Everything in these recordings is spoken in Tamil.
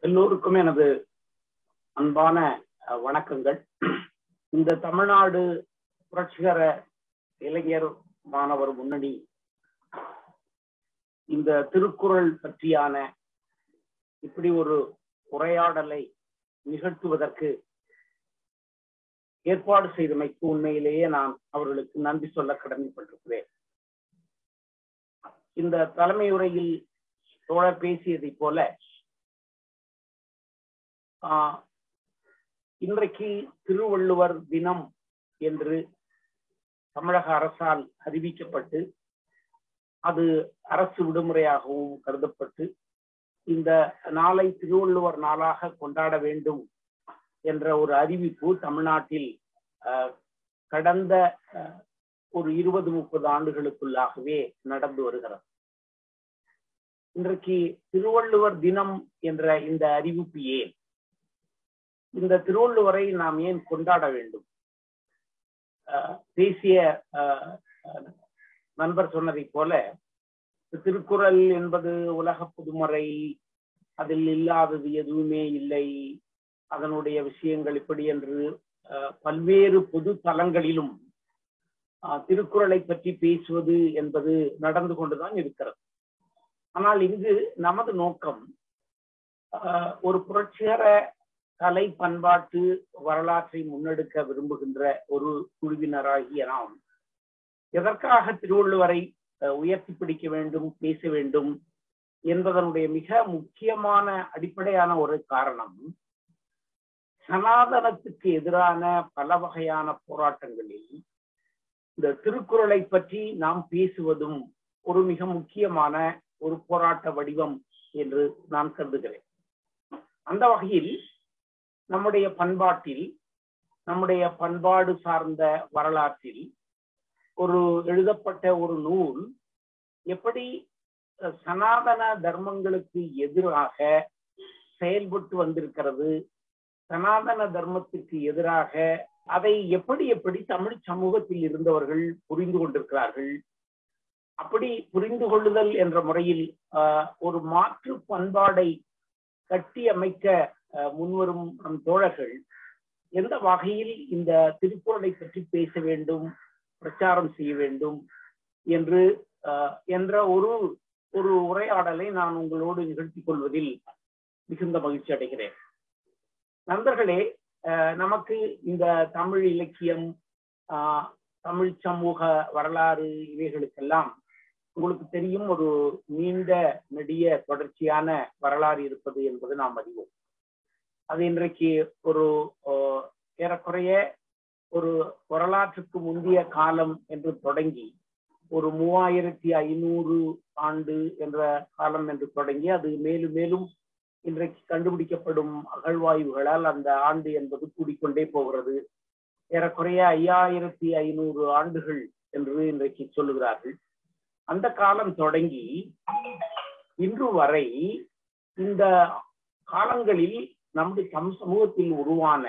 எல்லோருக்கும் எனது அன்பான அஹ், வணக்கங்கள் இந்த தமிழ்நாடு புரட்சிகர இளைஞர் மாணவர் முன்னணி இந்த திருக்குறள் பற்றியான இப்படி ஒரு உரையாடலை நிகழ்த்துவதற்கு ஏற்பாடு செய்தமைக்கு உண்மையிலேயே நான் அவர்களுக்கு நன்றி சொல்ல கடமைப்பட்டிருக்கிறேன் இந்த தலைமை உரையில் தோழர் பேசியதைப் போல ஆஹ், இன்றைக்கு திருவள்ளுவர் தினம் என்று தமிழக அரசால் அறிவிக்கப்பட்டு அது அரசு விடுமுறையாகவும் கருதப்பட்டு இந்த நாளை திருவள்ளுவர் நாளாக கொண்டாட வேண்டும் என்ற ஒரு அறிவிப்பு தமிழ்நாட்டில் ஆஹ், கடந்த ஆஹ், ஒரு இருபது முப்பது ஆண்டுகளுக்குள்ளாகவே நடந்து வருகிறது இன்றைக்கு திருவள்ளுவர் தினம் என்ற இந்த அறிவிப்பு ஏன் இந்த திருவள்ளுவரை நாம் ஏன் கொண்டாட வேண்டும் ஆஹ், தேசிய ஆஹ், ஆஹ், நண்பர் சொன்னதைப் போல திருக்குறள் என்பது உலக பொதுமறை அதில் இல்லாதது எதுவுமே இல்லை அதனுடைய விஷயங்கள் இப்படி என்று ஆஹ், பல்வேறு பொது தலங்களிலும் ஆஹ், திருக்குறளை பற்றி பேசுவது என்பது நடந்து கொண்டுதான் இருக்கிறது ஆனால் இங்கு நமது நோக்கம் ஆஹ், ஒரு புரட்சிகர கலை பண்பாட்டு வரலாற்றை முன்னெடுக்க விரும்புகின்ற ஒரு குழுவினராகிய நாம் எதற்காக திருவள்ளுவரை அஹ், உயர்த்தி பிடிக்க வேண்டும் பேச வேண்டும் என்பதனுடைய மிக முக்கியமான அடிப்படையான ஒரு காரணம் சனாதனத்துக்கு எதிரான பல வகையான போராட்டங்களில் இந்த திருக்குறளை பற்றி நாம் பேசுவதும் ஒரு மிக முக்கியமான ஒரு போராட்ட வடிவம் என்று நான் கருதுகிறேன் அந்த வகையில் நம்முடைய பண்பாட்டில் நம்முடைய பண்பாடு சார்ந்த வரலாற்றில் ஒரு எழுதப்பட்ட ஒரு நூல் எப்படி அஹ், சனாதன தர்மங்களுக்கு எதிராக செயல்பட்டு வந்திருக்கிறது சனாதன தர்மத்துக்கு எதிராக அதை எப்படி எப்படி தமிழ் சமூகத்தில் இருந்தவர்கள் புரிந்து கொண்டிருக்கிறார்கள் அப்படி புரிந்து கொள்ளுதல் என்ற முறையில் ஆஹ், ஒரு மாற்று பண்பாடை கட்டி அமைக்க ஆஹ், முன்வரும் நம் தோழர்கள் எந்த வகையில் இந்த திருக்குறளை பற்றி பேச வேண்டும் பிரச்சாரம் செய்ய வேண்டும் என்று ஆஹ், என்ற ஒரு ஒரு உரையாடலை நான் உங்களோடு நிகழ்த்திக் கொள்வதில் மிகுந்த மகிழ்ச்சி அடைகிறேன் நண்பர்களே ஆஹ், நமக்கு இந்த தமிழ் இலக்கியம் ஆஹ், தமிழ் சமூக வரலாறு இவைகளுக்கெல்லாம் உங்களுக்கு தெரியும் ஒரு நீண்ட நெடிய தொடர்ச்சியான வரலாறு இருப்பது என்பது நாம் அறிவோம் அது இன்றைக்கு ஒரு ஆஹ், ஏறக்குறைய ஒரு வரலாற்றுக்கு முந்தைய காலம் என்று தொடங்கி ஒரு மூவாயிரத்தி ஐநூறு ஆண்டு என்ற காலம் என்று தொடங்கி அது மேலும் மேலும் இன்றைக்கு கண்டுபிடிக்கப்படும் அகழ்வாய்வுகளால் அந்த ஆண்டு என்பது கூடிக்கொண்டே போகிறது ஏறக்குறைய ஐயாயிரத்தி ஐநூறு ஆண்டுகள் என்று இன்றைக்கு சொல்லுகிறார்கள் அந்த காலம் தொடங்கி இன்று வரை இந்த காலங்களில் நம்முடைய தம் சமூகத்தில் உருவான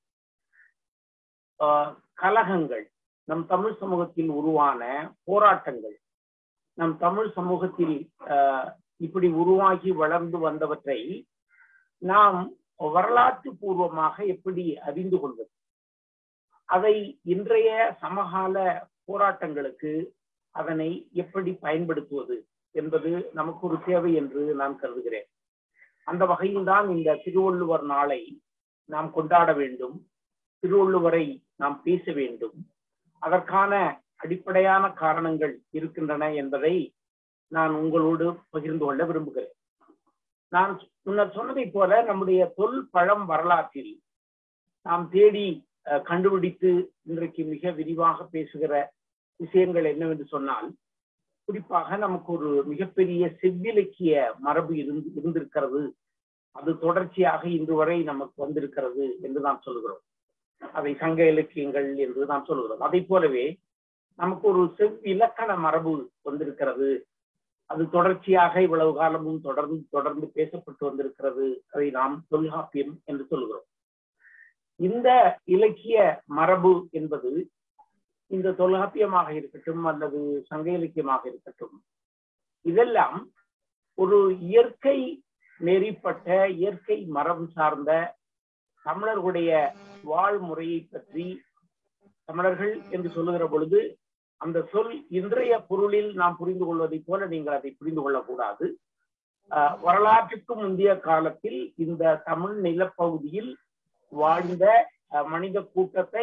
ஆஹ், கலகங்கள் நம் தமிழ் சமூகத்தில் உருவான போராட்டங்கள் நம் தமிழ் சமூகத்தில் ஆஹ், இப்படி உருவாகி வளர்ந்து வந்தவற்றை நாம் வரலாற்று பூர்வமாக எப்படி அறிந்து கொள்வது அதை இன்றைய சமகால போராட்டங்களுக்கு அதனை எப்படி பயன்படுத்துவது என்பது நமக்கு ஒரு தேவை என்று நான் கருதுகிறேன் அந்த வகையில்தான் இந்த திருவள்ளுவர் நாளை நாம் கொண்டாட வேண்டும் திருவள்ளுவரை நாம் பேச வேண்டும் அதற்கான அடிப்படையான காரணங்கள் இருக்கின்றன என்பதை நான் உங்களோடு பகிர்ந்து கொள்ள விரும்புகிறேன் நான் முன்னர் சொன்னதைப் போல நம்முடைய தொல் பழம் வரலாற்றில் நாம் தேடி அஹ், கண்டுபிடித்து இன்றைக்கு மிக விரிவாக பேசுகிற விஷயங்கள் என்னவென்று சொன்னால் குறிப்பாக நமக்கு ஒரு மிகப்பெரிய செவ்விலக்கிய மரபு இருந்து இருந்திருக்கிறது அது தொடர்ச்சியாக இன்று வரை நமக்கு வந்திருக்கிறது என்று நாம் சொல்கிறோம் அதை சங்க இலக்கியங்கள் என்று நாம் சொல்கிறோம் அதை போலவே நமக்கு ஒரு செவ்விலக்கண மரபு வந்திருக்கிறது அது தொடர்ச்சியாக இவ்வளவு காலமும் தொடர்ந்து தொடர்ந்து பேசப்பட்டு வந்திருக்கிறது அதை நாம் தொல்காப்பியம் என்று சொல்கிறோம் இந்த இலக்கிய மரபு என்பது இந்த தொல்காப்பியமாக இருக்கட்டும் அல்லது சங்க இலக்கியமாக இருக்கட்டும் இதெல்லாம் ஒரு இயற்கை நெறிப்பட்ட இயற்கை மரம் சார்ந்த தமிழர்களுடைய வாழ்முறையை பற்றி தமிழர்கள் என்று சொல்லுகிற பொழுது அந்த சொல் இன்றைய பொருளில் நாம் புரிந்து கொள்வதைப் போல நீங்கள் அதை புரிந்து கொள்ளக்கூடாது வரலாற்றுக்கு முந்தைய காலத்தில் இந்த தமிழ் நிலப்பகுதியில் வாழ்ந்த மனித கூட்டத்தை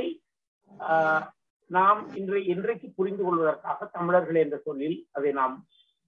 நாம் இன்று இன்றைக்கு புரிந்து கொள்வதற்காக தமிழர்கள் என்ற சொல்லில் அதை நாம்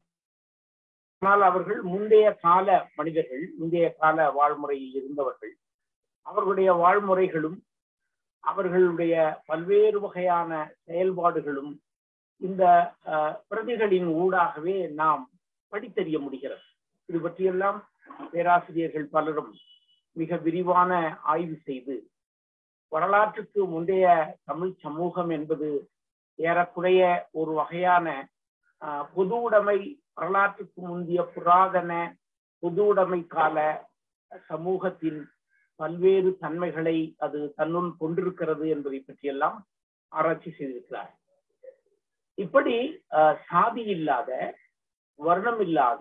ஆனால் அவர்கள் முந்தைய கால மனிதர்கள் முந்தைய கால வாழ்முறையில் இருந்தவர்கள் அவர்களுடைய வாழ்முறைகளும் அவர்களுடைய பல்வேறு வகையான செயல்பாடுகளும் இந்த பிரதிகளின் ஊடாகவே நாம் படித்தறிய முடிகிறது இது பற்றியெல்லாம் பேராசிரியர்கள் பலரும் மிக விரிவான ஆய்வு செய்து வரலாற்றுக்கு முந்தைய தமிழ் சமூகம் என்பது ஏறக்குறைய ஒரு வகையான பொது உடைமை வரலாற்றுக்கு முந்தைய புராதன பொது உடைமை கால சமூகத்தின் பல்வேறு தன்மைகளை அது தன்னுள் கொண்டிருக்கிறது என்பதை பற்றியெல்லாம் ஆராய்ச்சி செய்திருக்கிறார் இப்படி சாதி இல்லாத வர்ணம் இல்லாத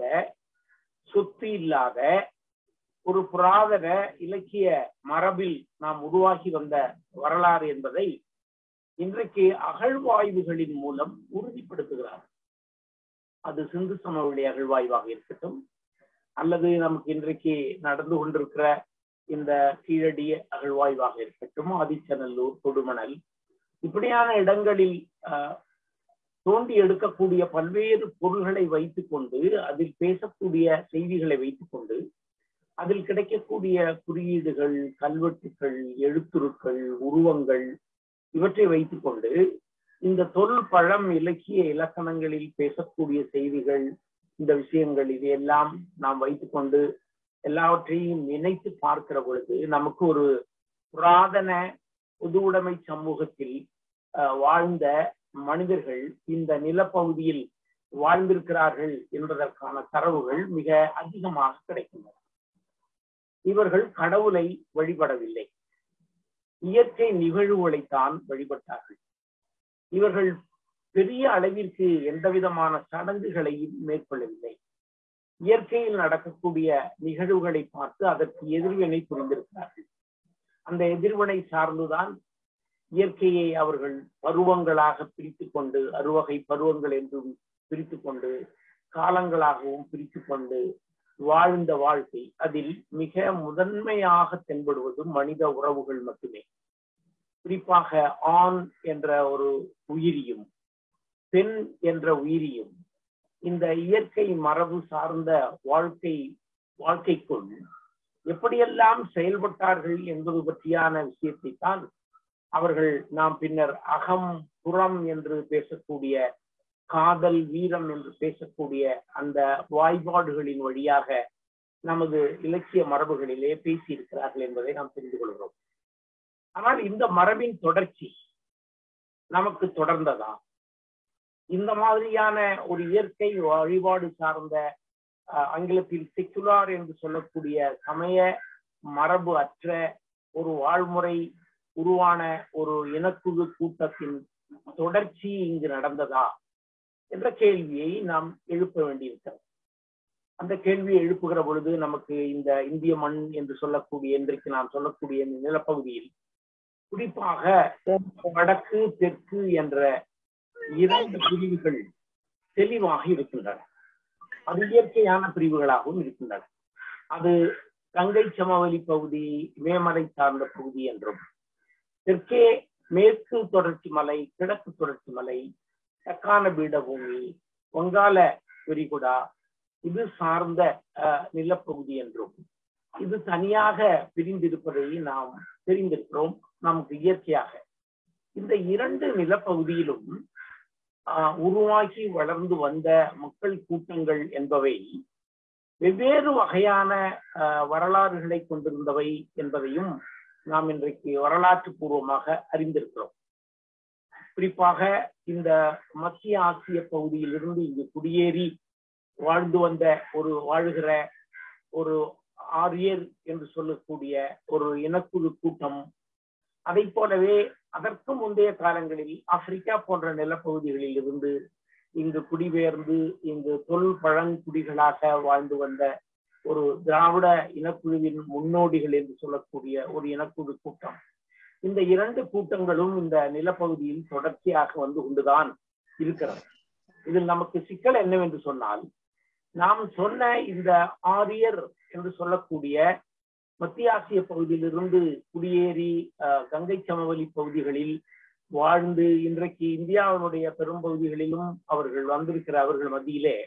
சொத்து இல்லாத ஒரு புராதன இலக்கிய மரபில் நாம் உருவாகி வந்த வரலாறு என்பதை இன்றைக்கு அகழ்வாய்வுகளின் மூலம் உறுதிப்படுத்துகிறார் அது சிந்து சமவெளி அகழ்வாய்வாக இருக்கட்டும் அல்லது நமக்கு இன்றைக்கு நடந்து கொண்டிருக்கிற இந்த கீழடி அகழ்வாய்வாக இருக்கட்டும் ஆதிச்சநல்லூர் தொடுமணல் இப்படியான இடங்களில் தோண்டி எடுக்கக்கூடிய பல்வேறு பொருள்களை வைத்துக்கொண்டு அதில் பேசக்கூடிய செய்திகளை வைத்துக்கொண்டு அதில் கிடைக்கக்கூடிய குறியீடுகள் கல்வெட்டுகள் எழுத்துருக்கள் உருவங்கள் இவற்றை வைத்துக்கொண்டு இந்த தொல் பழம் இலக்கிய இலக்கணங்களில் பேசக்கூடிய செய்திகள் இந்த விஷயங்கள் இதையெல்லாம் நாம் வைத்துக்கொண்டு எல்லாவற்றையும் இணைத்து பார்க்கிற பொழுது நமக்கு ஒரு புராதன பொது உடைமை சமூகத்தில் வாழ்ந்த மனிதர்கள் இந்த நிலப்பகுதியில் வாழ்ந்திருக்கிறார்கள் என்பதற்கான தரவுகள் மிக அதிகமாக கிடைக்கின்றன இவர்கள் கடவுளை வழிபடவில்லை இயற்கை நிகழ்வுகளைத்தான் வழிபட்டார்கள் இவர்கள் பெரிய அளவிற்கு எந்த விதமான சடங்குகளையும் மேற்கொள்ளவில்லை இயற்கையில் நடக்கக்கூடிய நிகழ்வுகளை பார்த்து அதற்கு எதிர்வினை புரிந்திருக்கிறார்கள் அந்த எதிர்வினை சார்ந்துதான் இயற்கையை அவர்கள் பருவங்களாக பிரித்து கொண்டு அறுவகை பருவங்கள் என்றும் பிரித்து கொண்டு காலங்களாகவும் பிரித்து கொண்டு வாழ்ந்த வாழ்க்கை அதில் மிக முதன்மையாக தென்படுவது மனித உறவுகள் மட்டுமே குறிப்பாக ஆண் என்ற ஒரு உயிரியும் பெண் என்ற உயிரியும் இந்த இயற்கை மரபு சார்ந்த வாழ்க்கை வாழ்க்கைக்குள் எப்படியெல்லாம் செயல்பட்டார்கள் என்பது பற்றியான விஷயத்தை தான் அவர்கள் நாம் பின்னர் அகம் புறம் என்று பேசக்கூடிய காதல் வீரம் என்று பேசக்கூடிய அந்த வாய்பாடுகளின் வழியாக நமது இலக்கிய மரபுகளிலே பேசியிருக்கிறார்கள் என்பதை நாம் தெரிந்து கொள்கிறோம் ஆனால் இந்த மரபின் தொடர்ச்சி நமக்கு தொடர்ந்ததா இந்த மாதிரியான ஒரு இயற்கை வழிபாடு சார்ந்த ஆங்கிலத்தில் செக்குலார் என்று சொல்லக்கூடிய சமய மரபு அற்ற ஒரு வாழ்முறை உருவான ஒரு இனக்குழு கூட்டத்தின் தொடர்ச்சி இங்கு நடந்ததா என்ற கேள்வியை நாம் எழுப்ப வேண்டியிருக்கிறது அந்த கேள்வியை எழுப்புகிற பொழுது நமக்கு இந்த இந்திய மண் என்று சொல்லக்கூடிய இன்றைக்கு நாம் சொல்லக்கூடிய இந்த நிலப்பகுதியில் குறிப்பாக வடக்கு தெற்கு என்ற இரண்டு பிரிவுகள் தெளிவாக இருக்கின்றன அது இயற்கையான பிரிவுகளாகவும் இருக்கின்றன அது கங்கை சமவெளி பகுதி மேமலை சார்ந்த பகுதி என்றும் தெற்கே மேற்கு தொடர்ச்சி மலை கிழக்கு தொடர்ச்சி மலை தக்கான பீடபூமி வங்காள விரிகுடா இது சார்ந்த நிலப்பகுதி என்றும் இது தனியாக பிரிந்திருப்பதை நாம் தெரிந்திருக்கிறோம் நமக்கு இயற்கையாக இந்த இரண்டு நிலப்பகுதியிலும் உருவாகி வளர்ந்து வந்த மக்கள் கூட்டங்கள் என்பவை வெவ்வேறு வகையான வரலாறுகளை கொண்டிருந்தவை என்பதையும் நாம் இன்றைக்கு வரலாற்று பூர்வமாக அறிந்திருக்கிறோம் குறிப்பாக இந்த மத்திய ஆசிய பகுதியிலிருந்து இங்கு குடியேறி வாழ்ந்து வந்த ஒரு வாழ்கிற ஒரு ஆரியர் என்று சொல்லக்கூடிய ஒரு இனக்குழு கூட்டம் அதை போலவே அதற்கு முந்தைய காலங்களில் ஆப்பிரிக்கா போன்ற நிலப்பகுதிகளில் இருந்து இங்கு குடிபெயர்ந்து இங்கு தொல் பழங்குடிகளாக வாழ்ந்து வந்த ஒரு திராவிட இனக்குழுவின் முன்னோடிகள் என்று சொல்லக்கூடிய ஒரு இனக்குழு கூட்டம் இந்த இரண்டு கூட்டங்களும் இந்த நிலப்பகுதியில் தொடர்ச்சியாக வந்து கொண்டுதான் இருக்கிறது இதில் நமக்கு சிக்கல் என்னவென்று சொன்னால் நாம் சொன்ன இந்த ஆரியர் என்று சொல்லக்கூடிய மத்திய ஆசிய பகுதியிலிருந்து குடியேறி கங்கை சமவெளி பகுதிகளில் வாழ்ந்து இன்றைக்கு இந்தியாவினுடைய பெரும்பகுதிகளிலும் அவர்கள் வந்திருக்கிற அவர்கள் மத்தியிலே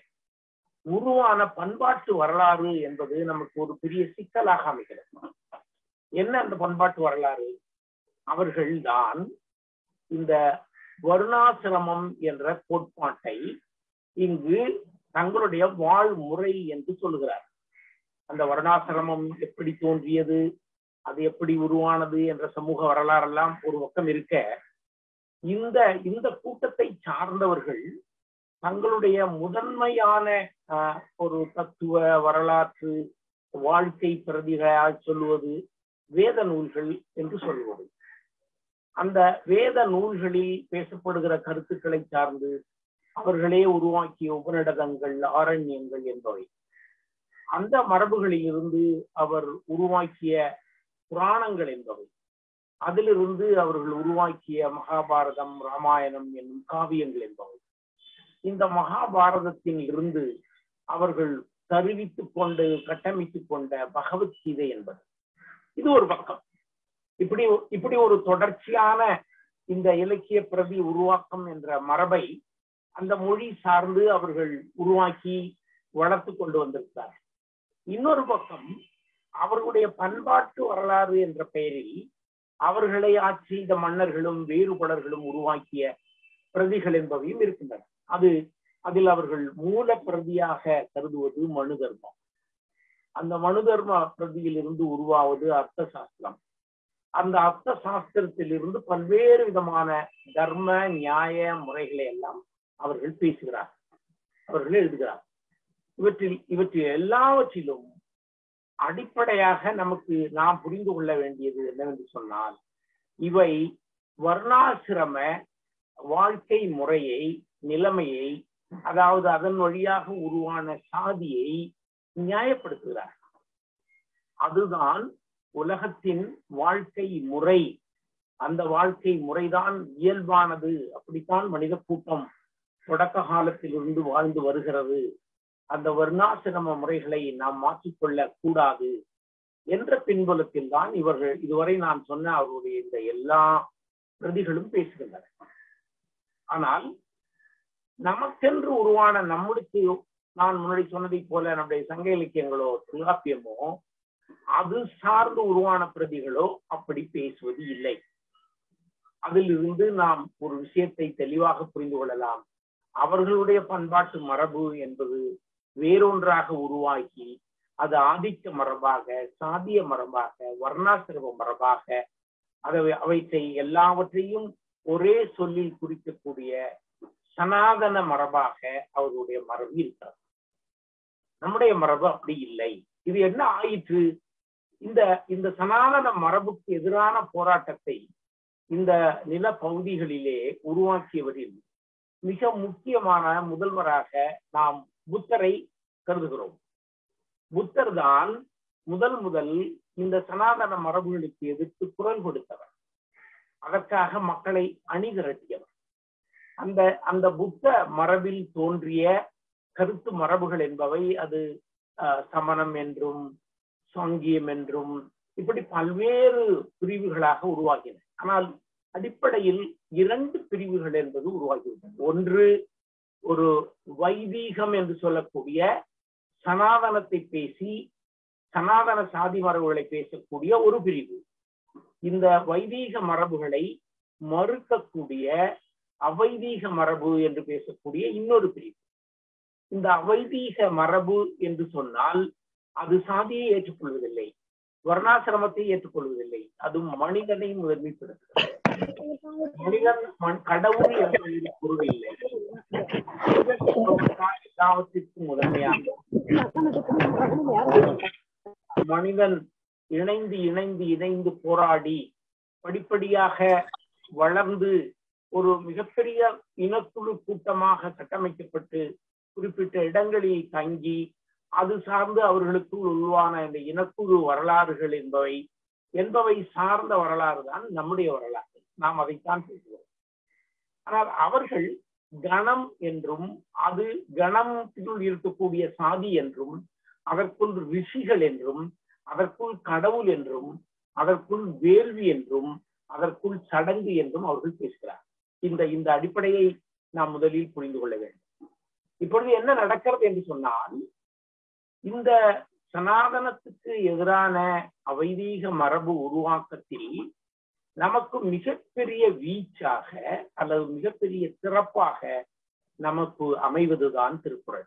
உருவான பண்பாட்டு வரலாறு என்பது நமக்கு ஒரு பெரிய சிக்கலாக அமைகிறது என்ன அந்த பண்பாட்டு வரலாறு அவர்கள்தான் இந்த வருணாசிரமம் என்ற கோட்பாட்டை இங்கு தங்களுடைய வாழ்முறை என்று சொல்லுகிறார் அந்த வருணாசிரமம் எப்படி தோன்றியது அது எப்படி உருவானது என்ற சமூக வரலாறெல்லாம் ஒரு பக்கம் இருக்க இந்த இந்த கூட்டத்தை சார்ந்தவர்கள் தங்களுடைய முதன்மையான ஒரு தத்துவ வரலாற்று வாழ்க்கை பிரதிகளால் சொல்லுவது வேத நூல்கள் என்று சொல்வது அந்த வேத நூல்களில் பேசப்படுகிற கருத்துக்களை சார்ந்து அவர்களே உருவாக்கிய உபநிடதங்கள் ஆரண்யங்கள் என்பவை அந்த மரபுகளில் இருந்து அவர் உருவாக்கிய புராணங்கள் என்பவை அதிலிருந்து அவர்கள் உருவாக்கிய மகாபாரதம் ராமாயணம் என்னும் காவியங்கள் என்பவை இந்த மகாபாரதத்தில் இருந்து அவர்கள் தருவித்துக் கொண்டு கட்டமைத்துக் கொண்ட பகவத்கீதை என்பது இது ஒரு பக்கம் இப்படி இப்படி ஒரு தொடர்ச்சியான இந்த இலக்கிய பிரதி உருவாக்கம் என்ற மரபை அந்த மொழி சார்ந்து அவர்கள் உருவாக்கி வளர்த்து கொண்டு வந்திருக்கிறார் இன்னொரு பக்கம் அவர்களுடைய பண்பாட்டு வரலாறு என்ற பெயரில் அவர்களை ஆட்சி இந்த மன்னர்களும் வேறுபடர்களும் உருவாக்கிய பிரதிகள் என்பவையும் இருக்கின்றன அது அதில் அவர்கள் மூல பிரதியாக கருதுவது மனு தர்மம் அந்த மனு தர்ம பிரதியில் இருந்து உருவாவது அர்த்த சாஸ்திரம் அந்த அர்த்த சாஸ்திரத்தில் இருந்து பல்வேறு விதமான தர்ம நியாய முறைகளை எல்லாம் அவர்கள் பேசுகிறார் அவர்கள் எழுதுகிறார் இவற்றில் இவற்றில் எல்லாவற்றிலும் அடிப்படையாக நமக்கு நாம் புரிந்து கொள்ள வேண்டியது என்னவென்று சொன்னால் இவை வர்ணாசிரம வாழ்க்கை முறையை நிலைமையை அதாவது அதன் வழியாக உருவான சாதியை நியாயப்படுத்துகிறார் அதுதான் உலகத்தின் வாழ்க்கை முறை அந்த வாழ்க்கை முறைதான் இயல்பானது அப்படித்தான் மனித கூட்டம் தொடக்க காலத்திலிருந்து வாழ்ந்து வருகிறது அந்த வர்ணாசிரம முறைகளை நாம் மாற்றிக்கொள்ள கூடாது என்ற பின்புலத்தில் தான் இவர்கள் இதுவரை நான் சொன்ன அவருடைய இந்த எல்லா பிரதிகளும் பேசுகின்றன ஆனால் நமக்கென்று உருவான நம்முடைய நான் முன்னாடி சொன்னதை போல நம்முடைய சங்க இலக்கியங்களோ தொல்காப்பியமோ அது சார்ந்து உருவான பிரதிகளோ அப்படி பேசுவது இல்லை அதிலிருந்து நாம் ஒரு விஷயத்தை தெளிவாக புரிந்து கொள்ளலாம் அவர்களுடைய பண்பாட்டு மரபு என்பது வேறொன்றாக உருவாக்கி அது ஆதிக்க மரபாக சாதிய மரபாக வர்ணாசிரம மரபாக அதை அவற்றை எல்லாவற்றையும் ஒரே சொல்லில் குறிக்கக்கூடிய சனாதன மரபாக அவர்களுடைய மரபு இருக்கிறது நம்முடைய மரபு அப்படி இல்லை இது என்ன ஆயிற்று இந்த இந்த சனாதன மரபுக்கு எதிரான போராட்டத்தை இந்த நில பகுதிகளிலே உருவாக்கியவரில் மிக முக்கியமான முதல்வராக நாம் புத்தரை கருதுகிறோம் புத்தர் தான் முதல் முதல் இந்த சனாதன மரபுகளுக்கு எதிர்த்து குரல் கொடுத்தவர் அதற்காக மக்களை அணிதிரட்டியவர் அந்த அந்த புத்த மரபில் தோன்றிய கருத்து மரபுகள் என்பவை அது சமணம் என்றும் சாங்கியம் என்றும் இப்படி பல்வேறு பிரிவுகளாக உருவாகின ஆனால் அடிப்படையில் இரண்டு பிரிவுகள் என்பது உருவாகிவிட்டது ஒன்று ஒரு வைதீகம் என்று சொல்லக்கூடிய சனாதனத்தை பேசி சனாதன சாதி மரபுகளை பேசக்கூடிய ஒரு பிரிவு இந்த வைதீக மரபுகளை மறுக்கக்கூடிய அவைதீக மரபு என்று பேசக்கூடிய இன்னொரு பிரிவு இந்த அவைதீக மரபு என்று சொன்னால் அது சாதியை ஏற்றுக்கொள்வதில்லை வர்ணாசிரமத்தை ஏற்றுக்கொள்வதில்லை அது மனிதனை முதன்மைப்படுத்துகிறது மனிதன் கடவுள் என்ற பொருள் இல்லை எல்லாவற்றிற்கும் முதன்மையாக மனிதன் இணைந்து இணைந்து இணைந்து போராடி படிப்படியாக வளர்ந்து ஒரு மிகப்பெரிய இனக்குழு கூட்டமாக கட்டமைக்கப்பட்டு குறிப்பிட்ட இடங்களில் தங்கி அது சார்ந்து அவர்களுக்குள் உருவான இந்த இனக்குழு வரலாறுகள் என்பவை என்பவை சார்ந்த வரலாறு தான் நம்முடைய வரலாறு நாம் அதைத்தான் பேசுகிறோம் ஆனால் அவர்கள் கணம் என்றும் அது கணத்தினுள் இருக்கக்கூடிய சாதி என்றும் அதற்குள் ரிஷிகள் என்றும் அதற்குள் கடவுள் என்றும் அதற்குள் வேள்வி என்றும் அதற்குள் சடங்கு என்றும் அவர்கள் பேசுகிறார் இந்த இந்த அடிப்படையை நாம் முதலில் புரிந்து கொள்ள வேண்டும் இப்பொழுது என்ன நடக்கிறது என்று சொன்னால் இந்த சனாதனத்துக்கு எதிரான அவைதீக மரபு உருவாக்கத்தில் நமக்கு மிகப்பெரிய வீச்சாக அல்லது மிகப்பெரிய சிறப்பாக நமக்கு அமைவதுதான் திருக்குறள்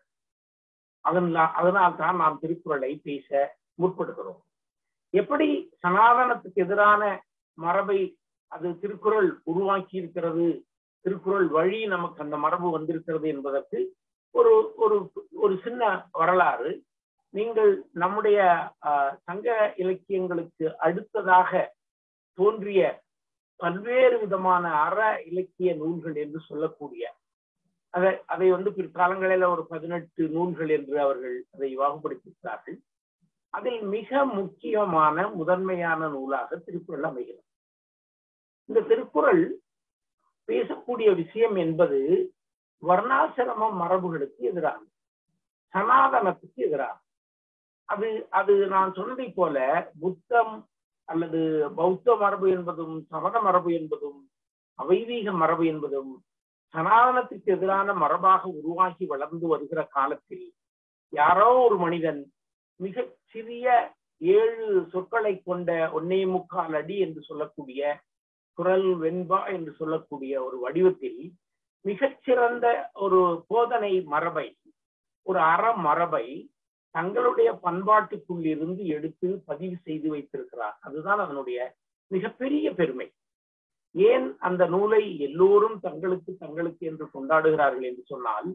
அதனால் அதனால் தான் நாம் திருக்குறளை பேச முற்படுகிறோம் எப்படி சனாதனத்துக்கு எதிரான மரபை அது திருக்குறள் உருவாக்கி இருக்கிறது திருக்குறள் வழி நமக்கு அந்த மரபு வந்திருக்கிறது என்பதற்கு ஒரு ஒரு ஒரு சின்ன வரலாறு நீங்கள் நம்முடைய சங்க இலக்கியங்களுக்கு அடுத்ததாக தோன்றிய பல்வேறு விதமான அற இலக்கிய நூல்கள் என்று சொல்லக்கூடிய அதை அதை வந்து பிற்காலங்களில் ஒரு பதினெட்டு நூல்கள் என்று அவர்கள் அதை வாகுபடுத்தியிருக்கிறார்கள் அதில் மிக முக்கியமான முதன்மையான நூலாக திருக்குறள் அமைகிறது இந்த திருக்குறள் பேசக்கூடிய விஷயம் என்பது வர்ணாசிரம மரபுகளுக்கு எதிரானது சனாதனத்துக்கு எதிரானது அது அது நான் சொன்னதை போல புத்தம் அல்லது பௌத்த மரபு என்பதும் சமண மரபு என்பதும் அவைதீக மரபு என்பதும் சனாதனத்துக்கு எதிரான மரபாக உருவாகி வளர்ந்து வருகிற காலத்தில் யாரோ ஒரு மனிதன் மிக சிறிய ஏழு சொற்களை கொண்ட ஒன்னே முக்கால் அடி என்று சொல்லக்கூடிய குரல் வெண்பா என்று சொல்லக்கூடிய ஒரு வடிவத்தில் மிகச்சிறந்த ஒரு போதனை மரபை ஒரு அற மரபை தங்களுடைய பண்பாட்டுக்குள் இருந்து எடுத்து பதிவு செய்து வைத்திருக்கிறார் அதுதான் அதனுடைய மிகப்பெரிய பெருமை ஏன் அந்த நூலை எல்லோரும் தங்களுக்கு தங்களுக்கு என்று கொண்டாடுகிறார்கள் என்று சொன்னால்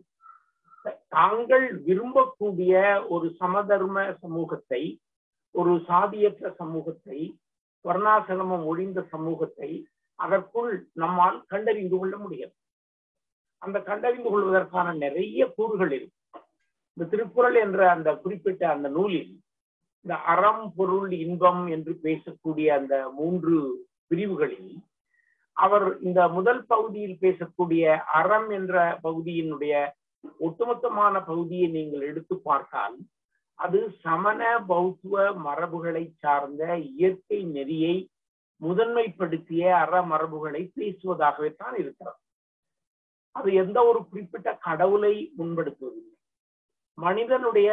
தாங்கள் விரும்பக்கூடிய ஒரு சமதர்ம சமூகத்தை ஒரு சாதியற்ற சமூகத்தை வர்ணாசிரமம் ஒழிந்த சமூகத்தை அதற்குள் நம்மால் கண்டறிந்து கொள்ள முடியும் அந்த கண்டறிந்து கொள்வதற்கான நிறைய கூறுகள் இருக்கு இந்த திருக்குறள் என்ற அந்த குறிப்பிட்ட அந்த நூலில் இந்த அறம் பொருள் இன்பம் என்று பேசக்கூடிய அந்த மூன்று பிரிவுகளில் அவர் இந்த முதல் பகுதியில் பேசக்கூடிய அறம் என்ற பகுதியினுடைய ஒட்டுமொத்தமான பகுதியை நீங்கள் எடுத்து பார்த்தால் அது சமண பௌத்துவ மரபுகளை சார்ந்த இயற்கை நெறியை முதன்மைப்படுத்திய அற மரபுகளை பேசுவதாகவே தான் இருக்கிறது அது எந்த ஒரு குறிப்பிட்ட கடவுளை முன்படுத்துவதில்லை மனிதனுடைய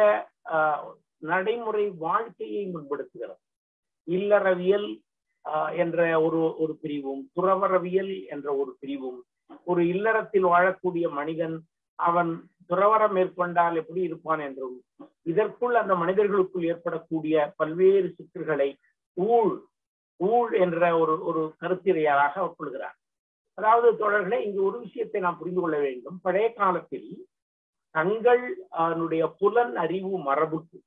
நடைமுறை வாழ்க்கையை முன்படுத்துகிறது இல்லறவியல் என்ற ஒரு ஒரு பிரிவும் துறவரவியல் என்ற ஒரு பிரிவும் ஒரு இல்லறத்தில் வாழக்கூடிய மனிதன் அவன் துறவரம் மேற்கொண்டால் எப்படி இருப்பான் என்றும் இதற்குள் அந்த மனிதர்களுக்குள் ஏற்படக்கூடிய பல்வேறு சிக்கல்களை ஊழ் ஊழ் என்ற ஒரு ஒரு கருத்திரையாக அவர் கொள்கிறார் அதாவது தொடர்களே இங்கு ஒரு விஷயத்தை நாம் புரிந்து கொள்ள வேண்டும் பழைய காலத்தில் தங்கள் அதனுடைய புலன் அறிவு மரபுக்கு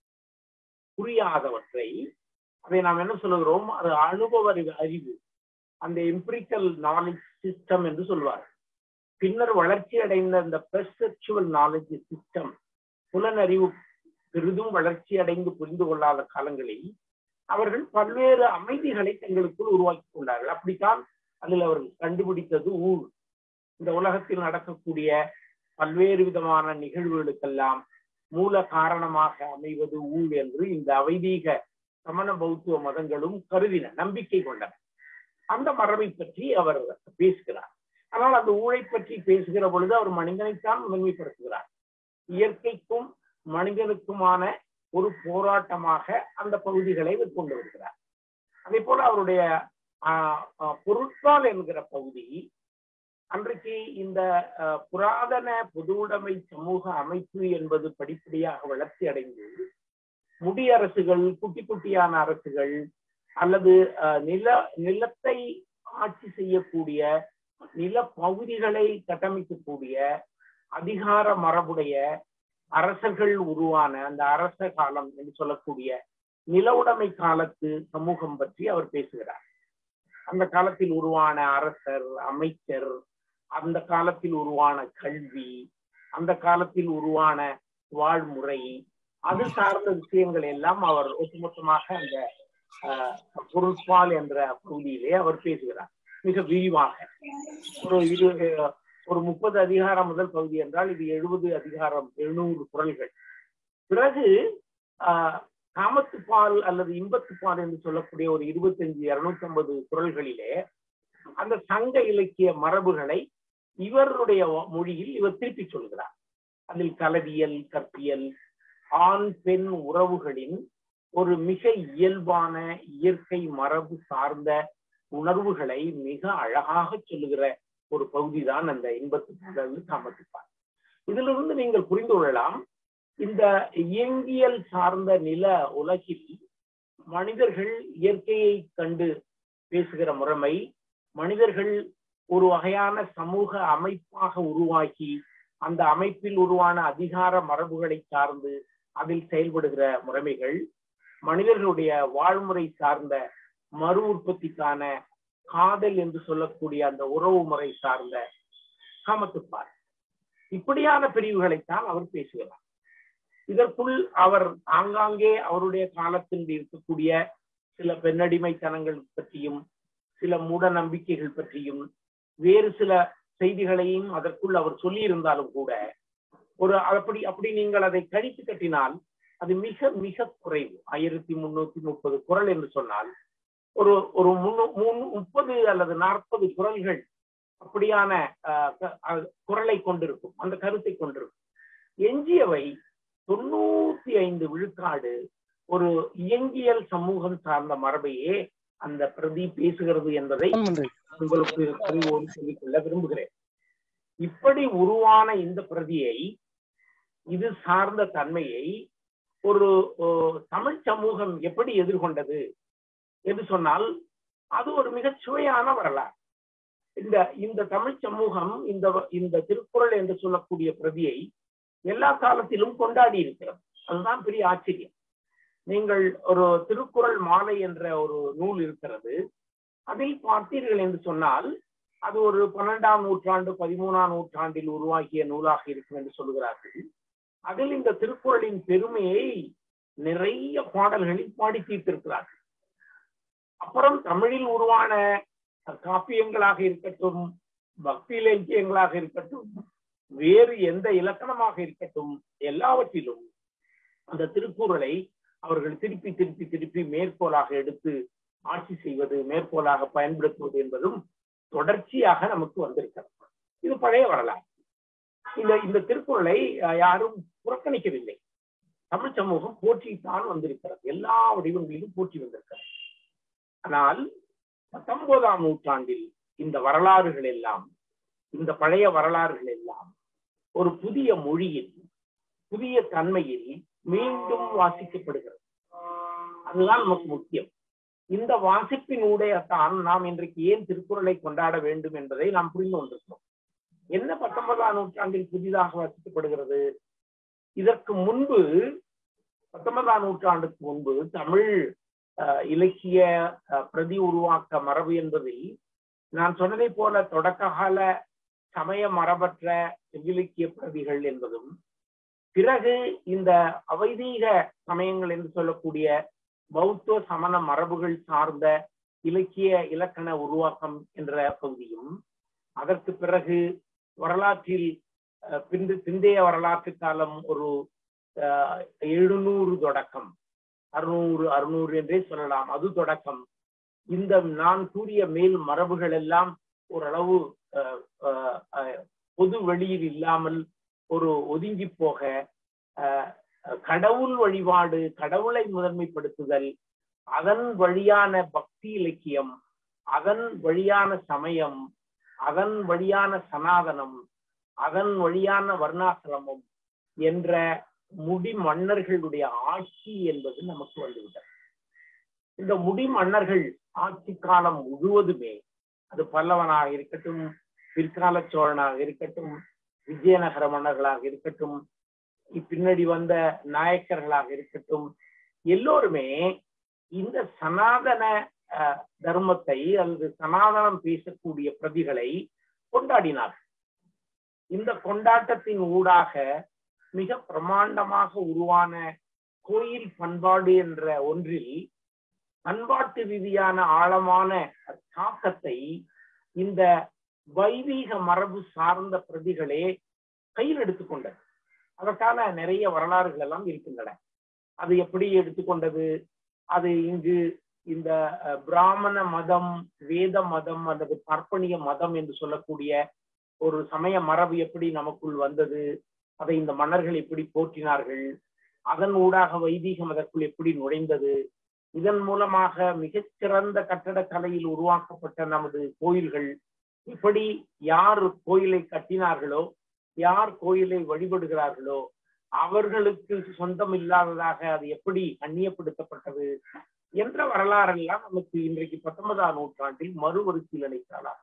புரியாதவற்றை அதை நாம் என்ன சொல்லுகிறோம் அது அனுபவ அறிவு அந்த எம்பிரிக்கல் நாலேஜ் சிஸ்டம் என்று சொல்வார் பின்னர் வளர்ச்சி அடைந்த இந்த பெர்செப்சுவல் நாலேஜ் சிஸ்டம் புலனறிவு பெரிதும் வளர்ச்சி அடைந்து புரிந்து கொள்ளாத காலங்களில் அவர்கள் பல்வேறு அமைதிகளை தங்களுக்குள் உருவாக்கி கொண்டார்கள் அப்படித்தான் அதில் அவர்கள் கண்டுபிடித்தது ஊழ் இந்த உலகத்தில் நடக்கக்கூடிய பல்வேறு விதமான நிகழ்வுகளுக்கெல்லாம் மூல காரணமாக அமைவது ஊழ் என்று இந்த அவைதீக சமண பௌத்துவ மதங்களும் கருதின நம்பிக்கை கொண்டன அந்த மரபை பற்றி அவர் பேசுகிறார் ஆனால் அந்த ஊழை பற்றி பேசுகிற பொழுது அவர் மனிதனைத்தான் முதன்மைப்படுத்துகிறார் இயற்கைக்கும் மனிதனுக்குமான ஒரு போராட்டமாக அந்த பகுதிகளை கொண்டு வருகிறார் அதே போல அவருடைய பொருட்பால் என்கிற பகுதி அன்றைக்கு இந்த புராதன பொதுவுடைமை சமூக அமைப்பு என்பது படிப்படியாக வளர்ச்சி அடைந்து முடியரசுகள் குட்டி குட்டியான அரசுகள் அல்லது நில நிலத்தை ஆட்சி செய்யக்கூடிய நில பகுதிகளை கட்டமைக்கக்கூடிய அதிகார மரபுடைய அரசர்கள் உருவான அந்த அரச காலம் என்று சொல்லக்கூடிய நில உடைமை காலத்து சமூகம் பற்றி அவர் பேசுகிறார் அந்த காலத்தில் உருவான அரசர் அமைச்சர் அந்த காலத்தில் உருவான கல்வி அந்த காலத்தில் உருவான வாழ்முறை அது சார்ந்த விஷயங்கள் எல்லாம் அவர் ஒட்டுமொத்தமாக அந்த ஆஹ், பொருட்பால் என்ற பகுதியிலே அவர் பேசுகிறார் மிக விரிவாக ஒரு இரு ஒரு முப்பது அதிகாரம் முதல் பகுதி என்றால் இது எழுபது அதிகாரம் எழுநூறு குரல்கள் பிறகு ஆஹ், காமத்துப்பால் அல்லது இன்பத்துப்பால் என்று சொல்லக்கூடிய ஒரு இருபத்தஞ்சு இருநூத்தி ஐம்பது குரல்களிலே அந்த சங்க இலக்கிய மரபுகளை இவருடைய மொழியில் இவர் திருப்பி சொல்கிறார் அதில் கலவியல் கற்பியல் ஆண் பெண் உறவுகளின் ஒரு மிக இயல்பான இயற்கை மரபு சார்ந்த உணர்வுகளை மிக அழகாக சொல்லுகிற ஒரு பகுதிதான் அந்த இன்பத்து பாடல் காமத்துப்பால் இதிலிருந்து நீங்கள் புரிந்து கொள்ளலாம் இந்த இயங்கியல் சார்ந்த நில உலகில் மனிதர்கள் இயற்கையை கண்டு பேசுகிற முறைமை மனிதர்கள் ஒரு வகையான சமூக அமைப்பாக உருவாக்கி அந்த அமைப்பில் உருவான அதிகார மரபுகளை சார்ந்து அதில் செயல்படுகிற முறைமைகள் மனிதர்களுடைய வாழ்முறை சார்ந்த மறு உற்பத்திக்கான காதல் என்று சொல்லக்கூடிய அந்த உறவு முறை சார்ந்த காமத்துப்பார் இப்படியான பிரிவுகளைத்தான் அவர் பேசுகிறார் இதற்குள் அவர் ஆங்காங்கே அவருடைய காலத்தில் இருக்கக்கூடிய சில பெண்ணடிமைத்தனங்கள் பற்றியும் சில மூட நம்பிக்கைகள் பற்றியும் வேறு சில செய்திகளையும் அதற்குள் அவர் சொல்லியிருந்தாலும் கூட ஒரு அப்படி அப்படி நீங்கள் அதை கழித்து கட்டினால் அது மிக மிக குறைவு ஆயிரத்தி முன்னூத்தி முப்பது குரல் என்று சொன்னால் ஒரு ஒரு முன்னு மூணு முப்பது அல்லது நாற்பது குரல்கள் அப்படியான ஆஹ், க- அஹ், குரலை கொண்டிருக்கும் அந்த கருத்தை கொண்டிருக்கும் எஞ்சியவை தொண்ணூத்தி ஐந்து விழுக்காடு ஒரு இயங்கியல் சமூகம் சார்ந்த மரபையே அந்த பிரதி பேசுகிறது என்பதை உங்களுக்கு அறிவோடு சொல்லிக்கொள்ள விரும்புகிறேன் இப்படி உருவான இந்த பிரதியை இது சார்ந்த தன்மையை ஒரு ஓ, தமிழ் சமூகம் எப்படி எதிர்கொண்டது என்று சொன்னால் அது ஒரு மிகச் சுவையான வரலாறு இந்த இந்த தமிழ் சமூகம் இந்த இந்த திருக்குறள் என்று சொல்லக்கூடிய பிரதியை எல்லா காலத்திலும் கொண்டாடி இருக்கிறது அதுதான் பெரிய ஆச்சரியம் நீங்கள் ஒரு திருக்குறள் மாலை என்ற ஒரு நூல் இருக்கிறது அதில் பார்த்தீர்கள் என்று சொன்னால் அது ஒரு பன்னெண்டாம் நூற்றாண்டு பதிமூணாம் நூற்றாண்டில் உருவாகிய நூலாக இருக்கும் என்று சொல்கிறார்கள் அதில் இந்த திருக்குறளின் பெருமையை நிறைய பாடல்களில் பாடி தீர்த்திருக்கிறார்கள் அப்புறம் தமிழில் உருவான காப்பியங்களாக இருக்கட்டும் பக்தி இலக்கியங்களாக இருக்கட்டும் வேறு எந்த இலக்கணமாக இருக்கட்டும் எல்லாவற்றிலும் அந்த திருக்குறளை அவர்கள் திருப்பி திருப்பி திருப்பி மேற்கோளாக எடுத்து ஆட்சி செய்வது மேற்கோளாக பயன்படுத்துவது என்பதும் தொடர்ச்சியாக நமக்கு வந்திருக்கிறது இது பழைய வரலாறு இந்த இந்த திருக்குறளை அஹ், யாரும் புறக்கணிக்கவில்லை தமிழ் சமூகம் போற்றித்தான் வந்திருக்கிறது எல்லா வடிவங்களிலும் போற்றி வந்திருக்கிறது ஆனால் பத்தொன்பதாம் நூற்றாண்டில் இந்த வரலாறுகள் எல்லாம் இந்த பழைய வரலாறுகள் எல்லாம் ஒரு புதிய மொழியில் புதிய தன்மையில் மீண்டும் வாசிக்கப்படுகிறது அதுதான் நமக்கு முக்கியம் இந்த வாசிப்பினூடைய தான் நாம் இன்றைக்கு ஏன் திருக்குறளை கொண்டாட வேண்டும் என்பதை நாம் புரிந்து கொண்டிருக்கிறோம் என்ன பத்தொன்பதாம் நூற்றாண்டில் புதிதாக வாசிக்கப்படுகிறது இதற்கு முன்பு பத்தொன்பதாம் நூற்றாண்டுக்கு முன்பு தமிழ் அஹ், இலக்கிய அஹ், பிரதி உருவாக்க மரபு என்பதில் நான் சொன்னதை போல தொடக்க கால சமய மரபற்ற செவ்விலக்கிய பிரதிகள் என்பதும் பிறகு இந்த அவைதீக சமயங்கள் என்று சொல்லக்கூடிய பௌத்த சமண மரபுகள் சார்ந்த இலக்கிய இலக்கண உருவாக்கம் என்ற பகுதியும் அதற்கு பிறகு வரலாற்றில் அஹ், பிந்து பிந்தைய வரலாற்று காலம் ஒரு அஹ், எழுநூறு தொடக்கம் அறுநூறு அறுநூறு என்றே சொல்லலாம் அது தொடக்கம் இந்த நான் கூறிய மேல் மரபுகள் எல்லாம் ஓரளவு அஹ், அஹ், அஹ், பொது வெளியில் இல்லாமல் ஒரு ஒதுங்கி போக அஹ், கடவுள் வழிபாடு கடவுளை முதன்மைப்படுத்துதல் அதன் வழியான பக்தி இலக்கியம் அதன் வழியான சமயம் அதன் வழியான சனாதனம் அதன் வழியான வர்ணாசிரமம் என்ற முடி மன்னர்களுடைய ஆட்சி என்பது நமக்கு வந்துவிட்டது இந்த முடி மன்னர்கள் ஆட்சி காலம் முழுவதுமே அது பல்லவனாக இருக்கட்டும் பிற்கால சோழனாக இருக்கட்டும் விஜயநகர மன்னர்களாக இருக்கட்டும் பின்னாடி வந்த நாயக்கர்களாக இருக்கட்டும் எல்லோருமே இந்த சனாதன அஹ், தர்மத்தை அல்லது சனாதனம் பேசக்கூடிய பிரதிகளை கொண்டாடினார் இந்த கொண்டாட்டத்தின் ஊடாக மிக பிரமாண்டமாக உருவான கோயில் பண்பாடு என்ற ஒன்றில் பண்பாட்டு ரீதியான ஆழமான தாக்கத்தை இந்த வைதீக மரபு சார்ந்த பிரதிகளே கையில் எடுத்துக்கொண்டது அதற்கான நிறைய வரலாறுகள் எல்லாம் இருக்கின்றன அது எப்படி எடுத்துக்கொண்டது அது இங்கு இந்த பிராமண மதம் வேத மதம் அல்லது பர்ப்பணிய மதம் என்று சொல்லக்கூடிய ஒரு சமய மரபு எப்படி நமக்குள் வந்தது அதை இந்த மன்னர்கள் எப்படி போற்றினார்கள் அதன் ஊடாக வைதீக மதத்துக்குள் எப்படி நுழைந்தது இதன் மூலமாக மிகச்சிறந்த கட்டடக்கலையில் உருவாக்கப்பட்ட நமது கோயில்கள் இப்படி யார் கோயிலை கட்டினார்களோ யார் கோயிலை வழிபடுகிறார்களோ அவர்களுக்கு சொந்தம் இல்லாததாக அது எப்படி அந்நியப்படுத்தப்பட்டது என்ற வரலாறெல்லாம் நமக்கு இன்றைக்கு பத்தொன்பதாம் நூற்றாண்டில் மறுவரிசீலனை காலம்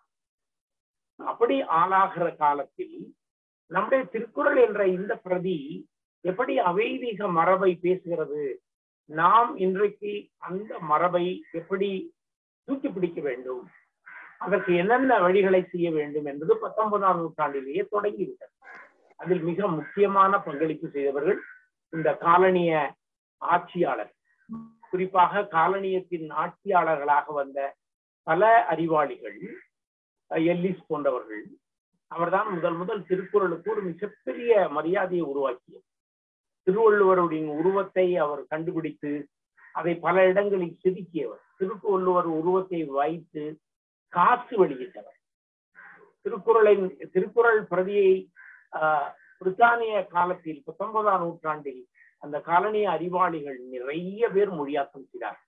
அப்படி ஆளாகிற காலத்தில் நம்முடைய திருக்குறள் என்ற இந்த பிரதி எப்படி அவைதீக மரபை பேசுகிறது நாம் இன்றைக்கு அந்த மரபை எப்படி தூக்கி பிடிக்க வேண்டும் அதற்கு என்னென்ன வழிகளை செய்ய வேண்டும் என்பது பத்தொன்பதாம் நூற்றாண்டிலேயே தொடங்கிவிட்டது அதில் மிக முக்கியமான பங்களிப்பு செய்தவர்கள் இந்த காலனிய ஆட்சியாளர் குறிப்பாக காலனியத்தின் ஆட்சியாளர்களாக வந்த பல அறிவாளிகள் எல்லிஸ் போன்றவர்கள் அவர்தான் முதல் முதல் திருக்குறளுக்கு ஒரு மிகப்பெரிய மரியாதையை உருவாக்கியது திருவள்ளுவருடைய உருவத்தை அவர் கண்டுபிடித்து அதை பல இடங்களில் செதுக்கியவர் திருவள்ளுவர் உருவத்தை வைத்து காசு வெளியிட்டவர் திருக்குறளின் திருக்குறள் பிரதியை பிரித்தானிய காலத்தில் பத்தொன்பதாம் நூற்றாண்டில் அந்த காலனிய அறிவாளிகள் நிறைய பேர் மொழியாக்கம் செய்தார்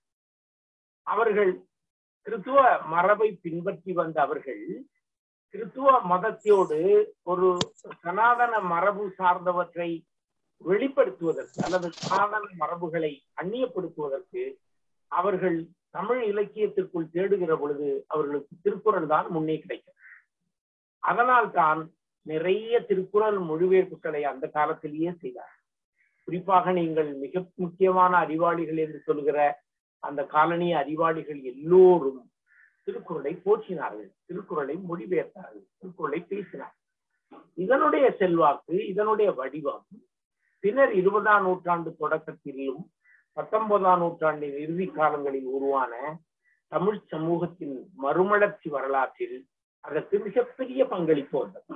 அவர்கள் கிறித்துவ மரபை பின்பற்றி வந்த அவர்கள் கிறித்துவ மதத்தோடு ஒரு சனாதன மரபு சார்ந்தவற்றை வெளிப்படுத்துவதற்கு அல்லது சனாதன மரபுகளை அந்நியப்படுத்துவதற்கு அவர்கள் தமிழ் இலக்கியத்திற்குள் தேடுகிற பொழுது அவர்களுக்கு திருக்குறள் தான் முன்னே கிடைக்கும் அதனால் தான் நிறைய திருக்குறள் மொழிபெயர்ப்புகளை அந்த காலத்திலேயே செய்தார் குறிப்பாக நீங்கள் மிக முக்கியமான அறிவாளிகள் என்று சொல்கிற அந்த காலனிய அறிவாளிகள் எல்லோரும் திருக்குறளை போற்றினார்கள் திருக்குறளை மொழிபெயர்த்தார்கள் திருக்குறளை பேசினார்கள் இதனுடைய செல்வாக்கு இதனுடைய வடிவம் பின்னர் இருபதாம் நூற்றாண்டு தொடக்கத்திலும் பத்தொன்பதாம் நூற்றாண்டின் இறுதி காலங்களில் உருவான தமிழ் சமூகத்தின் மறுமலர்ச்சி வரலாற்றில் அதற்கு மிகப்பெரிய பங்களிப்பு வந்தது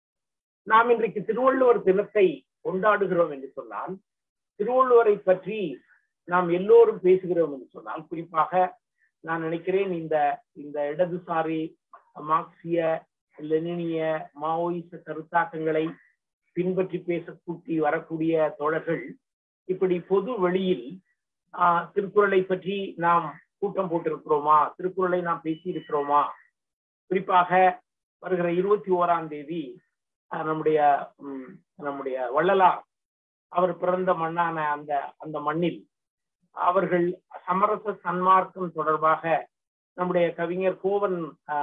நாம் இன்றைக்கு திருவள்ளுவர் தினத்தை கொண்டாடுகிறோம் என்று சொன்னால் திருவள்ளுவரை பற்றி நாம் எல்லோரும் பேசுகிறோம் என்று சொன்னால் குறிப்பாக நான் நினைக்கிறேன் இந்த இந்த இடதுசாரி மார்க்சிய லெனினிய மாவோயிச கருத்தாக்கங்களை பின்பற்றி பேசக்கூட்டி வரக்கூடிய தோழர்கள் இப்படி பொது வெளியில் ஆஹ் திருக்குறளை பற்றி நாம் கூட்டம் போட்டிருக்கிறோமா திருக்குறளை நாம் பேசி இருக்கிறோமா குறிப்பாக வருகிற இருபத்தி ஓராம் தேதி நம்முடைய நம்முடைய வள்ளலார் அவர் பிறந்த மண்ணான அந்த அந்த மண்ணில் அவர்கள் சமரச சன்மார்க்கம் தொடர்பாக நம்முடைய கவிஞர் கோவன்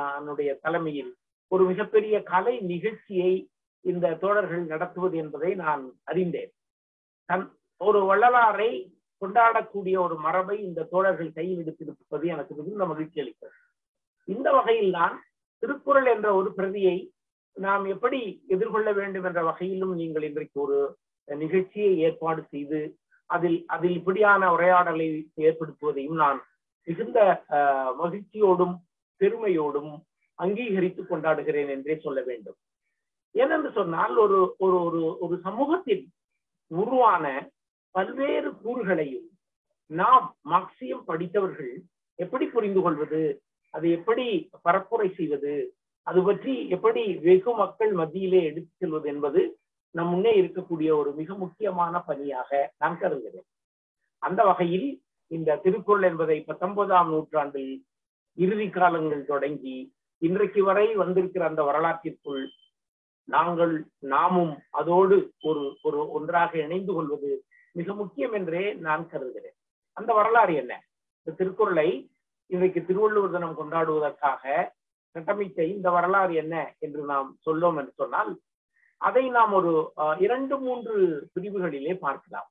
தலைமையில் ஒரு மிகப்பெரிய கலை நிகழ்ச்சியை இந்த தோழர்கள் நடத்துவது என்பதை நான் அறிந்தேன் தன் ஒரு வள்ளலாரை கொண்டாடக்கூடிய ஒரு மரபை இந்த தோழர்கள் கையில் எடுத்திருப்பது எனக்கு மிகுந்த மகிழ்ச்சி அளிக்கிறது இந்த வகையில் தான் திருக்குறள் என்ற ஒரு பிரதியை நாம் எப்படி எதிர்கொள்ள வேண்டும் என்ற வகையிலும் நீங்கள் இன்றைக்கு ஒரு நிகழ்ச்சியை ஏற்பாடு செய்து அதில் அதில் இப்படியான உரையாடலை ஏற்படுத்துவதையும் நான் மிகுந்த மகிழ்ச்சியோடும் பெருமையோடும் அங்கீகரித்து கொண்டாடுகிறேன் என்றே சொல்ல வேண்டும் ஏனென்று சொன்னால் ஒரு ஒரு ஒரு ஒரு சமூகத்தில் உருவான பல்வேறு கூறுகளையும் நாம் மார்க்சியம் படித்தவர்கள் எப்படி புரிந்து கொள்வது அதை எப்படி பரப்புரை செய்வது அது பற்றி எப்படி வெகு மக்கள் மத்தியிலே எடுத்து செல்வது என்பது நம் முன்னே இருக்கக்கூடிய ஒரு மிக முக்கியமான பணியாக நான் கருதுகிறேன் அந்த வகையில் இந்த திருக்குறள் என்பதை பத்தொன்பதாம் நூற்றாண்டில் இறுதி காலங்கள் தொடங்கி இன்றைக்கு வரை வந்திருக்கிற அந்த வரலாற்றிற்குள் நாங்கள் நாமும் அதோடு ஒரு ஒரு ஒன்றாக இணைந்து கொள்வது மிக முக்கியம் என்றே நான் கருதுகிறேன் அந்த வரலாறு என்ன இந்த திருக்குறளை இன்றைக்கு திருவள்ளுவர் தினம் கொண்டாடுவதற்காக கட்டமைத்த இந்த வரலாறு என்ன என்று நாம் சொல்லோம் என்று சொன்னால் அதை நாம் ஒரு இரண்டு மூன்று பிரிவுகளிலே பார்க்கலாம்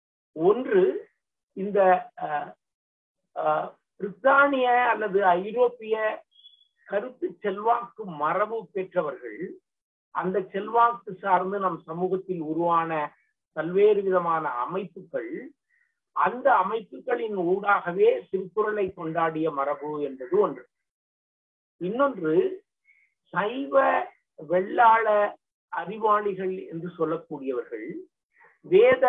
ஒன்று இந்த பிரித்தானிய அல்லது ஐரோப்பிய கருத்து செல்வாக்கு மரபு பெற்றவர்கள் அந்த செல்வாக்கு சார்ந்து நம் சமூகத்தில் உருவான பல்வேறு விதமான அமைப்புகள் அந்த அமைப்புகளின் ஊடாகவே திருக்குறளை கொண்டாடிய மரபு என்பது ஒன்று இன்னொன்று சைவ வெள்ளாள அறிவாளிகள் என்று சொல்லக்கூடியவர்கள் வேத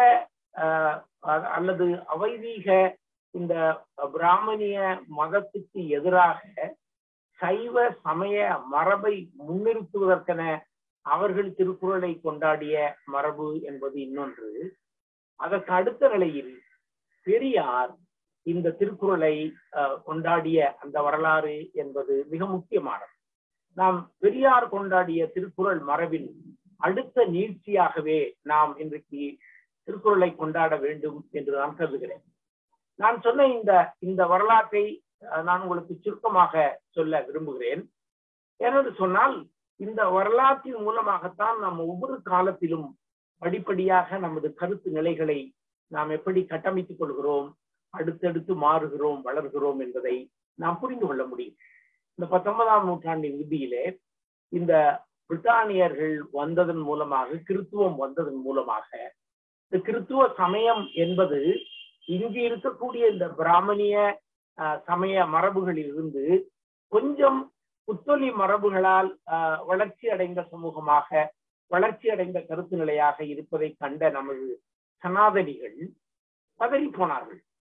அல்லது அவைதீக இந்த பிராமணிய மதத்துக்கு எதிராக சைவ சமய மரபை முன்னிறுத்துவதற்கென அவர்கள் திருக்குறளை கொண்டாடிய மரபு என்பது இன்னொன்று அதற்கு அடுத்த நிலையில் பெரியார் இந்த திருக்குறளை கொண்டாடிய அந்த வரலாறு என்பது மிக முக்கியமானது நாம் பெரியார் கொண்டாடிய திருக்குறள் மரபின் அடுத்த நீட்சியாகவே நாம் இன்றைக்கு திருக்குறளை கொண்டாட வேண்டும் என்று நான் கருதுகிறேன் நான் சொன்ன இந்த இந்த வரலாற்றை நான் உங்களுக்கு சுருக்கமாக சொல்ல விரும்புகிறேன் ஏனென்று சொன்னால் இந்த வரலாற்றின் மூலமாகத்தான் நாம் ஒவ்வொரு காலத்திலும் படிப்படியாக நமது கருத்து நிலைகளை நாம் எப்படி கட்டமைத்துக் கொள்கிறோம் அடுத்தடுத்து மாறுகிறோம் வளர்கிறோம் என்பதை நாம் புரிந்து கொள்ள முடியும் இந்த பத்தொன்பதாம் நூற்றாண்டின் இறுதியிலே இந்த பிரித்தானியர்கள் வந்ததன் மூலமாக கிறித்துவம் வந்ததன் மூலமாக இந்த கிறித்துவ சமயம் என்பது இங்கு இருக்கக்கூடிய இந்த பிராமணிய சமய மரபுகளில் இருந்து கொஞ்சம் புத்தொலி மரபுகளால் வளர்ச்சி அடைந்த சமூகமாக வளர்ச்சி அடைந்த கருத்து நிலையாக இருப்பதை கண்ட நமது சனாதனிகள் பதறி போனார்கள்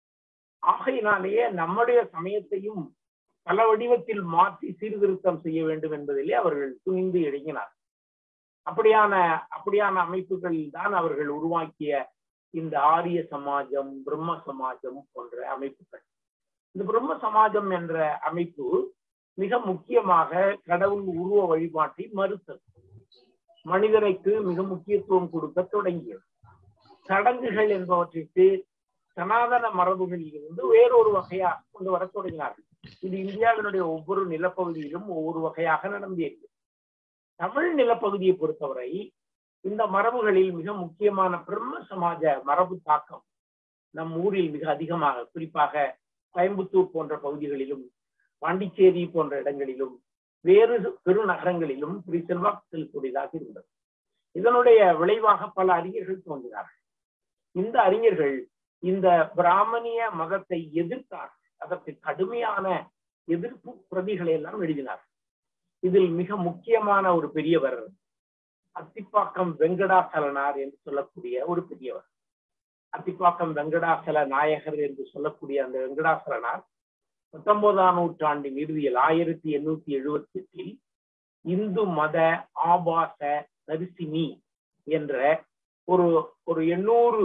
ஆகையினாலேயே நம்முடைய சமயத்தையும் பல வடிவத்தில் மாற்றி சீர்திருத்தம் செய்ய வேண்டும் என்பதிலே அவர்கள் துணிந்து இறங்கினார் அப்படியான அப்படியான அமைப்புகளில் தான் அவர்கள் உருவாக்கிய இந்த ஆரிய சமாஜம் பிரம்ம சமாஜம் போன்ற அமைப்புகள் இந்த பிரம்ம சமாஜம் என்ற அமைப்பு மிக முக்கியமாக கடவுள் உருவ வழிபாட்டை மறுத்தது மனிதனுக்கு மிக முக்கியத்துவம் கொடுக்க தொடங்கியது சடங்குகள் என்பவற்றிற்கு சனாதன மரபுகளில் இருந்து வேறொரு வகையாக கொண்டு வர தொடங்கினார்கள் இது இந்தியாவினுடைய ஒவ்வொரு நிலப்பகுதியிலும் ஒவ்வொரு வகையாக நடந்தேறியது தமிழ் நிலப்பகுதியை பொறுத்தவரை இந்த மரபுகளில் மிக முக்கியமான பிரம்ம சமாஜ மரபு தாக்கம் நம் ஊரில் மிக அதிகமாக குறிப்பாக கோயம்புத்தூர் போன்ற பகுதிகளிலும் பாண்டிச்சேரி போன்ற இடங்களிலும் வேறு பெருநகரங்களிலும் திரு செல்வாக்கு செலுத்தக்கூடியதாக இருந்தது இதனுடைய விளைவாக பல அறிஞர்கள் தோன்றினார்கள் இந்த அறிஞர்கள் இந்த பிராமணிய மதத்தை எதிர்த்தார்கள் அதற்கு கடுமையான எதிர்ப்பு பிரதிகளை எல்லாம் எழுதினார் இதில் மிக முக்கியமான ஒரு பெரியவர் அத்திப்பாக்கம் வெங்கடாசலனார் என்று சொல்லக்கூடிய ஒரு பெரியவர் அத்திப்பாக்கம் வெங்கடாசல நாயகர் என்று சொல்லக்கூடிய அந்த வெங்கடாசலனார் பத்தொன்பதாம் நூற்றாண்டின் இறுதியில் ஆயிரத்தி எண்ணூத்தி எழுபத்தி எட்டில் இந்து மத ஆபாச தரிசினி என்ற ஒரு ஒரு எண்ணூறு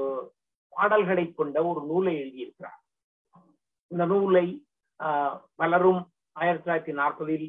பாடல்களை கொண்ட ஒரு நூலை எழுதியிருக்கிறார் இந்த நூலை பலரும் ஆயிரத்தி தொள்ளாயிரத்தி நாற்பதில்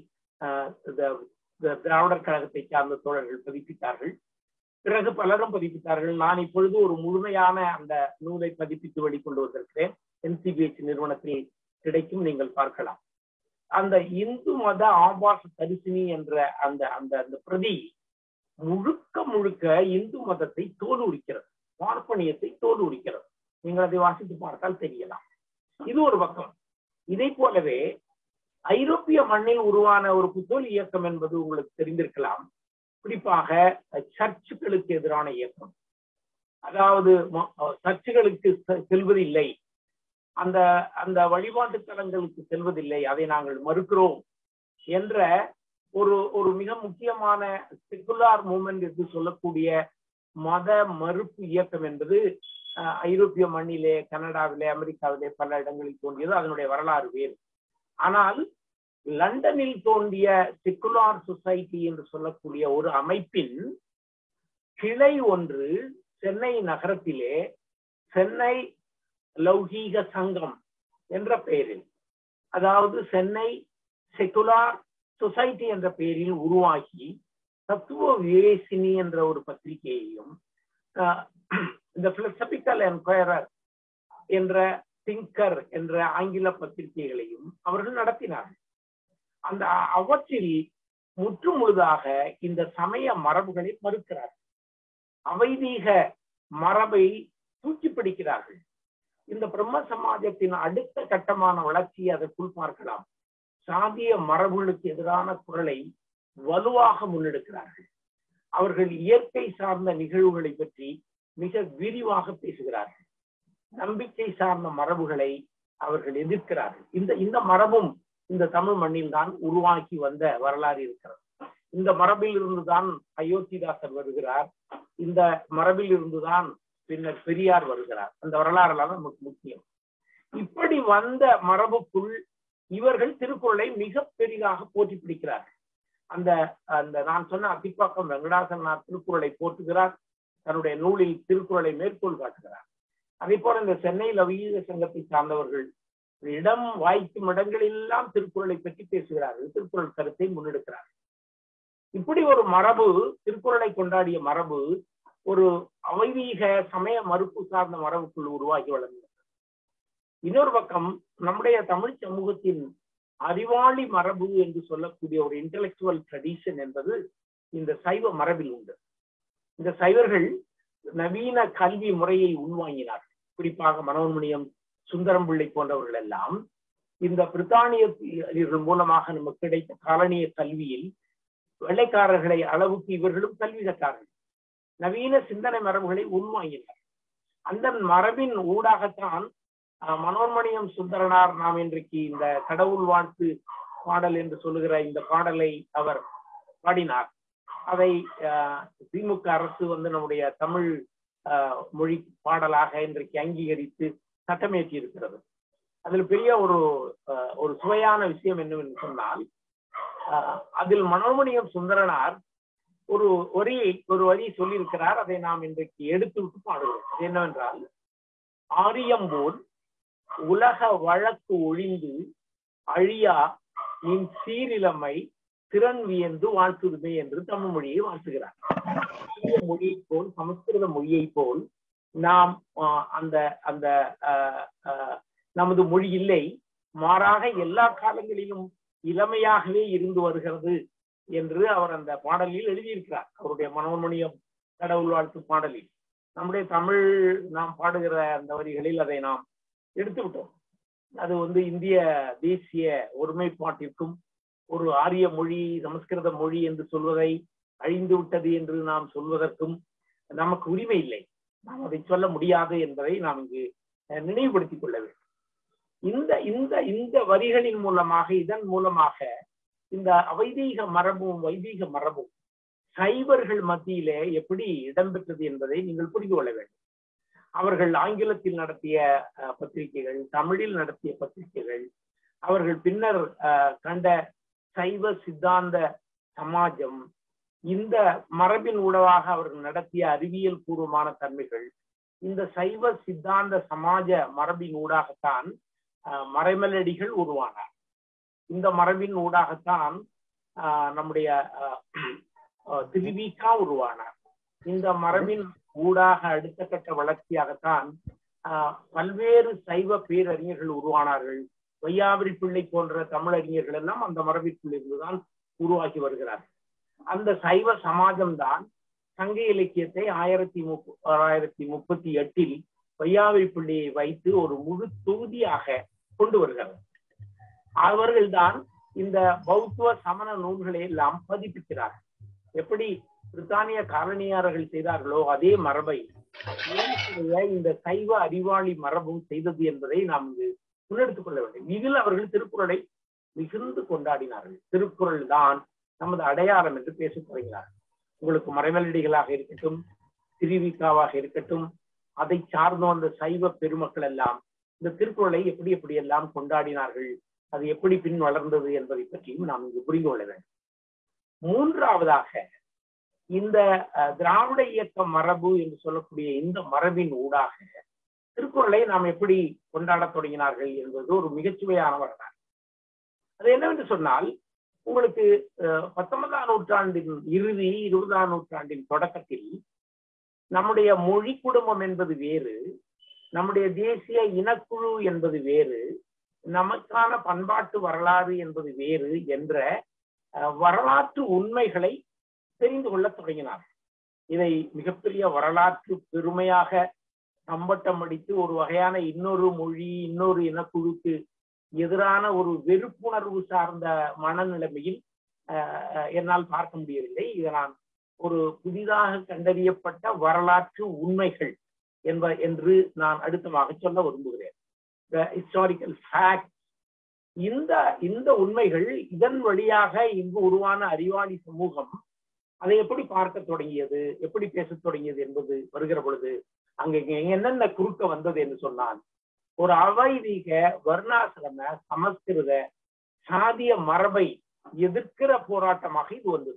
திராவிடர் கழகத்தை சார்ந்த தோழர்கள் பதிப்பித்தார்கள் பிறகு பலரும் பதிப்பித்தார்கள் நான் இப்பொழுது ஒரு முழுமையான அந்த நூலை பதிப்பித்து வெளிக்கொண்டு வந்திருக்கிறேன் என்சிபிஎச் நிறுவனத்தில் கிடைக்கும் நீங்கள் பார்க்கலாம் அந்த இந்து மத ஆபாச தரிசினி என்ற அந்த அந்த அந்த பிரதி முழுக்க முழுக்க இந்து மதத்தை தோல் உரிக்கிறது பார்ப்பனியத்தை தோல் உரிக்கிறது நீங்கள் அதை வாசித்து பார்த்தால் தெரியலாம் இது ஒரு பக்கம் இதை போலவே ஐரோப்பிய மண்ணில் உருவான ஒரு புத்தோல் இயக்கம் என்பது உங்களுக்கு தெரிந்திருக்கலாம் குறிப்பாக சர்ச்சுகளுக்கு எதிரான இயக்கம் அதாவது சர்ச்சுகளுக்கு செல்வதில்லை அந்த அந்த வழிபாட்டு தலங்களுக்கு செல்வதில்லை அதை நாங்கள் மறுக்கிறோம் என்ற ஒரு ஒரு மிக முக்கியமான செகுலார் மூமெண்ட் என்று சொல்லக்கூடிய மத மறுப்பு இயக்கம் என்பது ஐரோப்பிய மண்ணிலே கனடாவிலே அமெரிக்காவிலே பல இடங்களில் தோன்றியது அதனுடைய வரலாறு வேறு ஆனால் லண்டனில் தோன்றிய செக்குலார் சொசைட்டி என்று சொல்லக்கூடிய ஒரு அமைப்பின் கிளை ஒன்று சென்னை நகரத்திலே சென்னை லௌகீக சங்கம் என்ற பெயரில் அதாவது சென்னை செக்குலார் சொசைட்டி என்ற பெயரில் உருவாகி தத்துவ விவேசினி என்ற ஒரு பத்திரிகையையும் இந்த பிலசபிக்கல் என்கொயரர் என்ற திங்கர் என்ற ஆங்கில பத்திரிகைகளையும் அவர்கள் நடத்தினார்கள் அந்த அவற்றில் முற்று முழுதாக இந்த சமய மரபுகளை மறுக்கிறார்கள் அவைதீக மரபை தூக்கி பிடிக்கிறார்கள் இந்த பிரம்ம சமாஜத்தின் அடுத்த கட்டமான வளர்ச்சியை அதற்குள் பார்க்கலாம் சாதிய மரபுகளுக்கு எதிரான குரலை வலுவாக முன்னெடுக்கிறார்கள் அவர்கள் இயற்கை சார்ந்த நிகழ்வுகளை பற்றி மிக விரிவாக பேசுகிறார்கள் நம்பிக்கை சார்ந்த மரபுகளை அவர்கள் எதிர்க்கிறார்கள் இந்த இந்த மரபும் இந்த தமிழ் மண்ணில் தான் உருவாக்கி வந்த வரலாறு இருக்கிறது இந்த மரபில் இருந்துதான் அயோத்திதாசர் வருகிறார் இந்த மரபில் இருந்துதான் பின்னர் பெரியார் வருகிறார் அந்த வரலாறுலாம் நமக்கு முக்கியம் இப்படி வந்த மரபுக்குள் இவர்கள் திருக்குறளை மிக பெரிதாக போற்றி பிடிக்கிறார்கள் அந்த அந்த நான் சொன்ன அத்திப்பாக்கம் வெங்கடாசனார் திருக்குறளை போற்றுகிறார் தன்னுடைய நூலில் திருக்குறளை மேற்கோள் காட்டுகிறார் அதே போல இந்த சென்னை லவீக சங்கத்தை சார்ந்தவர்கள் இடம் வாய்க்கும் இடங்களெல்லாம் திருக்குறளை பற்றி பேசுகிறார்கள் திருக்குறள் கருத்தை முன்னெடுக்கிறார்கள் இப்படி ஒரு மரபு திருக்குறளை கொண்டாடிய மரபு ஒரு அவைதீக சமய மறுப்பு சார்ந்த மரபுக்குள் உருவாகி வளர்ந்தது இன்னொரு பக்கம் நம்முடைய தமிழ் சமூகத்தின் அறிவாளி மரபு என்று சொல்லக்கூடிய ஒரு இன்டலெக்சுவல் ட்ரெடிஷன் என்பது இந்த சைவ மரபில் உண்டு இந்த சைவர்கள் நவீன கல்வி முறையை உள்வாங்கினார்கள் குறிப்பாக மனோன்மணியம் சுந்தரம் பிள்ளை போன்றவர்கள் எல்லாம் இந்த பிரித்தானியர்கள் மூலமாக நமக்கு கிடைத்த காலனிய கல்வியில் வெள்ளைக்காரர்களை அளவுக்கு இவர்களும் கல்வி கற்றார்கள் நவீன சிந்தனை மரபுகளை உள்வாங்கினார் அந்த மரபின் ஊடாகத்தான் மனோன்மணியம் சுந்தரனார் நாம் இன்றைக்கு இந்த கடவுள் வாழ்த்து பாடல் என்று சொல்லுகிற இந்த பாடலை அவர் பாடினார் அதை திமுக அரசு வந்து நம்முடைய தமிழ் மொழி பாடலாக இன்றைக்கு அங்கீகரித்து சட்டமேற்றி இருக்கிறது அதில் பெரிய ஒரு ஒரு சுவையான விஷயம் என்னவென்று சொன்னால் அதில் மனோமணியம் சுந்தரனார் ஒரு வரியை ஒரு வரி சொல்லியிருக்கிறார் அதை நாம் இன்றைக்கு எடுத்து விட்டு பாடுகிறோம் அது என்னவென்றால் ஆரியம்போல் உலக வழக்கு ஒழிந்து அழியா நின் சீரிழமை திறன் வியந்து வாழ்த்துதுமே என்று தமிழ் மொழியை வாழ்த்துகிறார் மொழியை போல் சமஸ்கிருத மொழியை போல் நாம் அந்த அந்த நமது மொழி இல்லை மாறாக எல்லா காலங்களிலும் இளமையாகவே இருந்து வருகிறது என்று அவர் அந்த பாடலில் எழுதியிருக்கிறார் அவருடைய மனோன்மணியம் கடவுள் வாழ்த்து பாடலில் நம்முடைய தமிழ் நாம் பாடுகிற அந்த வரிகளில் அதை நாம் எடுத்து விட்டோம் அது வந்து இந்திய தேசிய ஒருமைப்பாட்டிற்கும் ஒரு ஆரிய மொழி சமஸ்கிருத மொழி என்று சொல்வதை அழிந்து விட்டது என்று நாம் சொல்வதற்கும் நமக்கு உரிமை இல்லை நாம் அதை சொல்ல முடியாது என்பதை நாம் இங்கு நினைவுபடுத்திக் கொள்ள வேண்டும் இந்த இந்த இந்த வரிகளின் மூலமாக இதன் மூலமாக இந்த வைதீக மரபும் வைதீக மரபும் சைவர்கள் மத்தியிலே எப்படி இடம்பெற்றது என்பதை நீங்கள் புரிந்து கொள்ள வேண்டும் அவர்கள் ஆங்கிலத்தில் நடத்திய பத்திரிகைகள் தமிழில் நடத்திய பத்திரிகைகள் அவர்கள் பின்னர் கண்ட சைவ சித்தாந்த சமாஜம் இந்த மரபின் ஊடாக அவர்கள் நடத்திய அறிவியல் பூர்வமான தன்மைகள் இந்த சைவ சித்தாந்த சமாஜ மரபின் ஊடாகத்தான் மறைமலடிகள் உருவானார் இந்த மரபின் ஊடாகத்தான் நம்முடைய திருவிக்கா உருவானார் இந்த மரபின் ஊடாக அடுத்த கட்ட வளர்ச்சியாகத்தான் பல்வேறு சைவ பேரறிஞர்கள் உருவானார்கள் வையாபுரி பிள்ளை போன்ற தமிழறிஞர்கள் எல்லாம் அந்த மரபிற்குள் இருந்துதான் உருவாக்கி வருகிறார்கள் அந்த சைவ சமாஜம் தான் சங்க இலக்கியத்தை ஆயிரத்தி முப்ப ஆயிரத்தி முப்பத்தி எட்டில் வையாபுரி பிள்ளையை வைத்து ஒரு முழு தொகுதியாக கொண்டு வருகிறது அவர்கள்தான் இந்த பௌத்துவ சமண நூல்களை எல்லாம் பதிப்பிக்கிறார்கள் எப்படி பிரித்தானிய காலனியாளர்கள் செய்தார்களோ அதே மரபை இந்த சைவ அறிவாளி மரபும் செய்தது என்பதை நாம் இங்கு முன்னெடுத்துக் கொள்ள வேண்டும் இதில் அவர்கள் திருக்குறளை மிகுந்து கொண்டாடினார்கள் திருக்குறள் தான் நமது அடையாளம் என்று பேசத் தொடங்கினார்கள் உங்களுக்கு மறைமலடிகளாக இருக்கட்டும் திருவிக்காவாக இருக்கட்டும் அதை சார்ந்த அந்த சைவ பெருமக்கள் எல்லாம் இந்த திருக்குறளை எப்படி எப்படி எல்லாம் கொண்டாடினார்கள் அது எப்படி பின் வளர்ந்தது என்பதை பற்றியும் நாம் இங்கு புரிந்து கொள்ள வேண்டும் மூன்றாவதாக இந்த திராவிட இயக்க மரபு என்று சொல்லக்கூடிய இந்த மரபின் ஊடாக திருக்குறளை நாம் எப்படி கொண்டாட தொடங்கினார்கள் என்பது ஒரு மிகச்சுவையான வரலாறு அது என்னவென்று சொன்னால் உங்களுக்கு பத்தொன்பதாம் நூற்றாண்டின் இறுதி இருபதாம் நூற்றாண்டின் தொடக்கத்தில் நம்முடைய மொழி குடும்பம் என்பது வேறு நம்முடைய தேசிய இனக்குழு என்பது வேறு நமக்கான பண்பாட்டு வரலாறு என்பது வேறு என்ற வரலாற்று உண்மைகளை தெரிந்து கொள்ள தொடங்கினார் இதை மிகப்பெரிய வரலாற்று பெருமையாக சம்பட்டம் அடித்து ஒரு வகையான இன்னொரு மொழி இன்னொரு இனக்குழுக்கு எதிரான ஒரு வெறுப்புணர்வு சார்ந்த மனநிலைமையில் என்னால் பார்க்க முடியவில்லை இதை நான் ஒரு புதிதாக கண்டறியப்பட்ட வரலாற்று உண்மைகள் என்ப என்று நான் அடுத்தமாக சொல்ல விரும்புகிறேன் ஹிஸ்டாரிக்கல் ஃபேக்ட் இந்த இந்த உண்மைகள் இதன் வழியாக இங்கு உருவான அறிவாளி சமூகம் அதை எப்படி பார்க்க தொடங்கியது எப்படி பேசத் தொடங்கியது என்பது வருகிற பொழுது அங்க என்னென்ன குறுக்க வந்தது என்று சொன்னால் ஒரு அவைதீக வர்ணாசிரம சமஸ்கிருத சாதிய மரபை எதிர்க்கிற போராட்டமாக இது வந்தது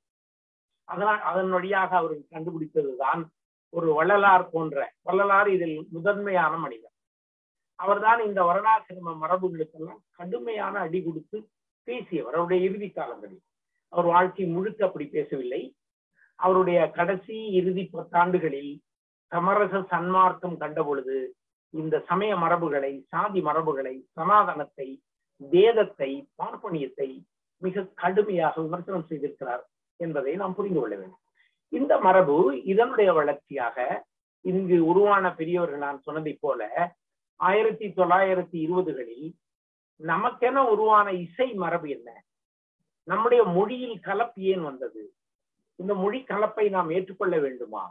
அதனால் அதன் வழியாக அவர்கள் கண்டுபிடித்ததுதான் ஒரு வள்ளலார் போன்ற வள்ளலார் இதில் முதன்மையான மனிதர் அவர்தான் இந்த வர்ணாசிரம மரபுகளுக்கெல்லாம் கடுமையான அடி கொடுத்து பேசியவர் அவருடைய இறுதி காலங்களில் அவர் வாழ்க்கை முழுக்க அப்படி பேசவில்லை அவருடைய கடைசி இறுதி பத்தாண்டுகளில் சமரச சன்மார்க்கம் கண்ட பொழுது இந்த சமய மரபுகளை சாதி மரபுகளை சனாதனத்தை வேதத்தை பார்ப்பனியத்தை மிக கடுமையாக விமர்சனம் செய்திருக்கிறார் என்பதை நாம் புரிந்து கொள்ள வேண்டும் இந்த மரபு இதனுடைய வளர்ச்சியாக இங்கு உருவான பெரியவர்கள் நான் சொன்னதை போல ஆயிரத்தி தொள்ளாயிரத்தி இருபதுகளில் நமக்கென உருவான இசை மரபு என்ன நம்முடைய மொழியில் கலப்பு ஏன் வந்தது இந்த மொழி கலப்பை நாம் ஏற்றுக்கொள்ள வேண்டுமா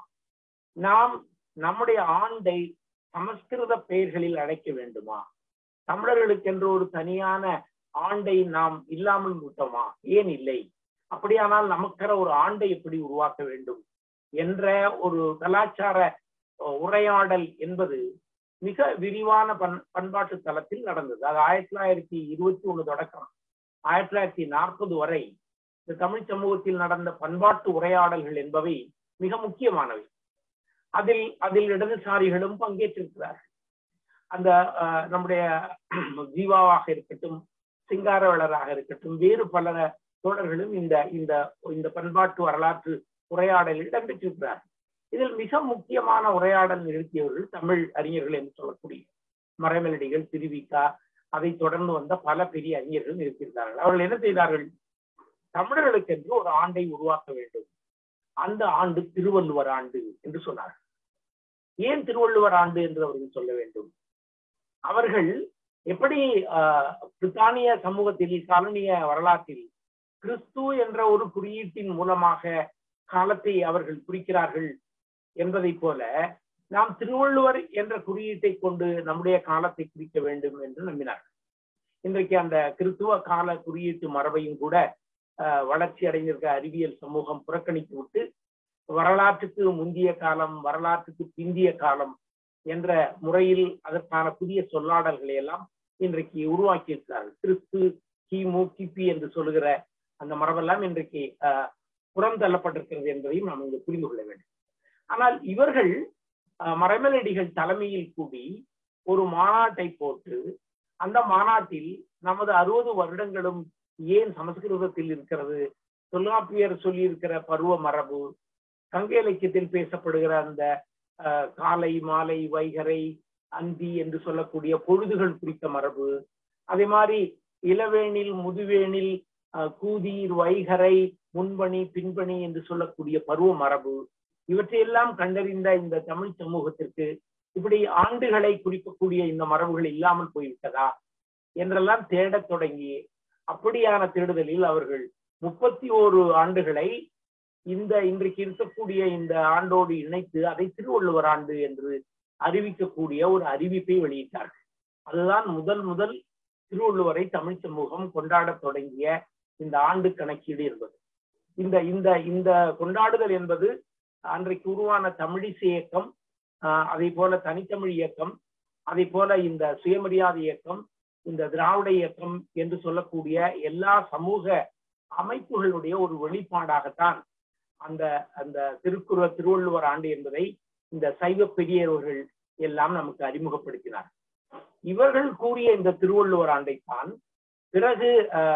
நாம் நம்முடைய ஆண்டை சமஸ்கிருத பெயர்களில் அழைக்க வேண்டுமா தமிழர்களுக்கென்று ஒரு தனியான ஆண்டை நாம் இல்லாமல் விட்டோமா ஏன் இல்லை அப்படியானால் நமக்கென ஒரு ஆண்டை எப்படி உருவாக்க வேண்டும் என்ற ஒரு கலாச்சார உரையாடல் என்பது மிக விரிவான பண் பண்பாட்டு தளத்தில் நடந்தது அது ஆயிரத்தி தொள்ளாயிரத்தி இருபத்தி ஒண்ணு தொடக்கம் ஆயிரத்தி தொள்ளாயிரத்தி நாற்பது வரை இந்த தமிழ் சமூகத்தில் நடந்த பண்பாட்டு உரையாடல்கள் என்பவை மிக முக்கியமானவை அதில் அதில் இடதுசாரிகளும் பங்கேற்றிருக்கிறார்கள் அந்த நம்முடைய ஜீவாவாக இருக்கட்டும் சிங்காரவளராக இருக்கட்டும் வேறு பல தோழர்களும் இந்த இந்த இந்த பண்பாட்டு வரலாற்று உரையாடலில் இடம்பெற்றிருக்கிறார்கள் இதில் மிக முக்கியமான உரையாடல் நிறுத்தியவர்கள் தமிழ் அறிஞர்கள் என்று சொல்லக்கூடிய மறைமலடிகள் திருவிக்கா அதை தொடர்ந்து வந்த பல பெரிய அறிஞர்கள் நிறுத்தியிருந்தார்கள் அவர்கள் என்ன செய்தார்கள் தமிழர்களுக்கென்று ஒரு ஆண்டை உருவாக்க வேண்டும் அந்த ஆண்டு திருவள்ளுவர் ஆண்டு என்று சொன்னார்கள் ஏன் திருவள்ளுவர் ஆண்டு என்று அவர்கள் சொல்ல வேண்டும் அவர்கள் எப்படி பிரித்தானிய சமூகத்தில் காலனிய வரலாற்றில் கிறிஸ்து என்ற ஒரு குறியீட்டின் மூலமாக காலத்தை அவர்கள் குறிக்கிறார்கள் என்பதை போல நாம் திருவள்ளுவர் என்ற குறியீட்டை கொண்டு நம்முடைய காலத்தை குறிக்க வேண்டும் என்று நம்பினார்கள் இன்றைக்கு அந்த கிறிஸ்துவ கால குறியீட்டு மரபையும் கூட வளர்ச்சி அடைந்திருக்க அறிவியல் சமூகம் புறக்கணித்து விட்டு வரலாற்றுக்கு முந்திய காலம் வரலாற்றுக்கு பிந்திய காலம் என்ற முறையில் அதற்கான புதிய சொல்லாடல்களை எல்லாம் இன்றைக்கு உருவாக்கி இருக்கிறார்கள் கிறிஸ்து கிமு கிபி என்று சொல்லுகிற அந்த மரபெல்லாம் இன்றைக்கு புறம் தள்ளப்பட்டிருக்கிறது என்பதையும் நாம் இங்கு புரிந்து கொள்ள வேண்டும் ஆனால் இவர்கள் மறைமலடிகள் தலைமையில் கூடி ஒரு மாநாட்டை போட்டு அந்த மாநாட்டில் நமது அறுபது வருடங்களும் ஏன் சமஸ்கிருதத்தில் இருக்கிறது தொல்காப்பியர் சொல்லியிருக்கிற பருவ மரபு சங்க இலக்கியத்தில் பேசப்படுகிற அந்த காலை மாலை வைகரை அந்தி என்று சொல்லக்கூடிய பொழுதுகள் குறித்த மரபு அதே மாதிரி இளவேனில் முதுவேனில் கூதீர் வைகரை முன்பணி பின்பணி என்று சொல்லக்கூடிய பருவ மரபு இவற்றையெல்லாம் கண்டறிந்த இந்த தமிழ் சமூகத்திற்கு இப்படி ஆண்டுகளை குறிக்கக்கூடிய இந்த மரபுகள் இல்லாமல் போய்விட்டதா என்றெல்லாம் தேடத் தொடங்கி அப்படியான தேடுதலில் அவர்கள் முப்பத்தி ஓரு ஆண்டுகளை இந்த இன்றைக்கு இருக்கக்கூடிய இந்த ஆண்டோடு இணைத்து அதை திருவள்ளுவர் ஆண்டு என்று அறிவிக்கக்கூடிய ஒரு அறிவிப்பை வெளியிட்டார்கள் அதுதான் முதல் முதல் திருவள்ளுவரை தமிழ் சமூகம் கொண்டாடத் தொடங்கிய இந்த ஆண்டு கணக்கீடு என்பது இந்த இந்த இந்த கொண்டாடுதல் என்பது அன்றைக்கு உருவான தமிழிசை இயக்கம் அதே போல தனித்தமிழ் இயக்கம் அதே போல இந்த சுயமரியாதை இயக்கம் இந்த திராவிட இயக்கம் என்று சொல்லக்கூடிய எல்லா சமூக அமைப்புகளுடைய ஒரு வெளிப்பாடாகத்தான் அந்த அந்த திருக்குற திருவள்ளுவர் ஆண்டு என்பதை இந்த சைவ பெரியவர்கள் எல்லாம் நமக்கு அறிமுகப்படுத்தினார் இவர்கள் கூறிய இந்த திருவள்ளுவர் ஆண்டைத்தான் பிறகு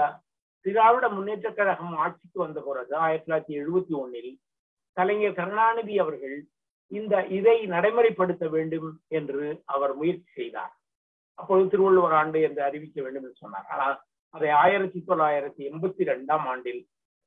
திராவிட முன்னேற்ற கழகம் ஆட்சிக்கு வந்த பிறகு ஆயிரத்தி தொள்ளாயிரத்தி எழுபத்தி ஒன்னில் கலைஞர் கருணாநிதி அவர்கள் இந்த இதை நடைமுறைப்படுத்த வேண்டும் என்று அவர் முயற்சி செய்தார் அப்பொழுது திருவள்ளுவர் ஆண்டு என்று அறிவிக்க வேண்டும் என்று சொன்னார் ஆனால் அதை ஆயிரத்தி தொள்ளாயிரத்தி எண்பத்தி ரெண்டாம் ஆண்டில்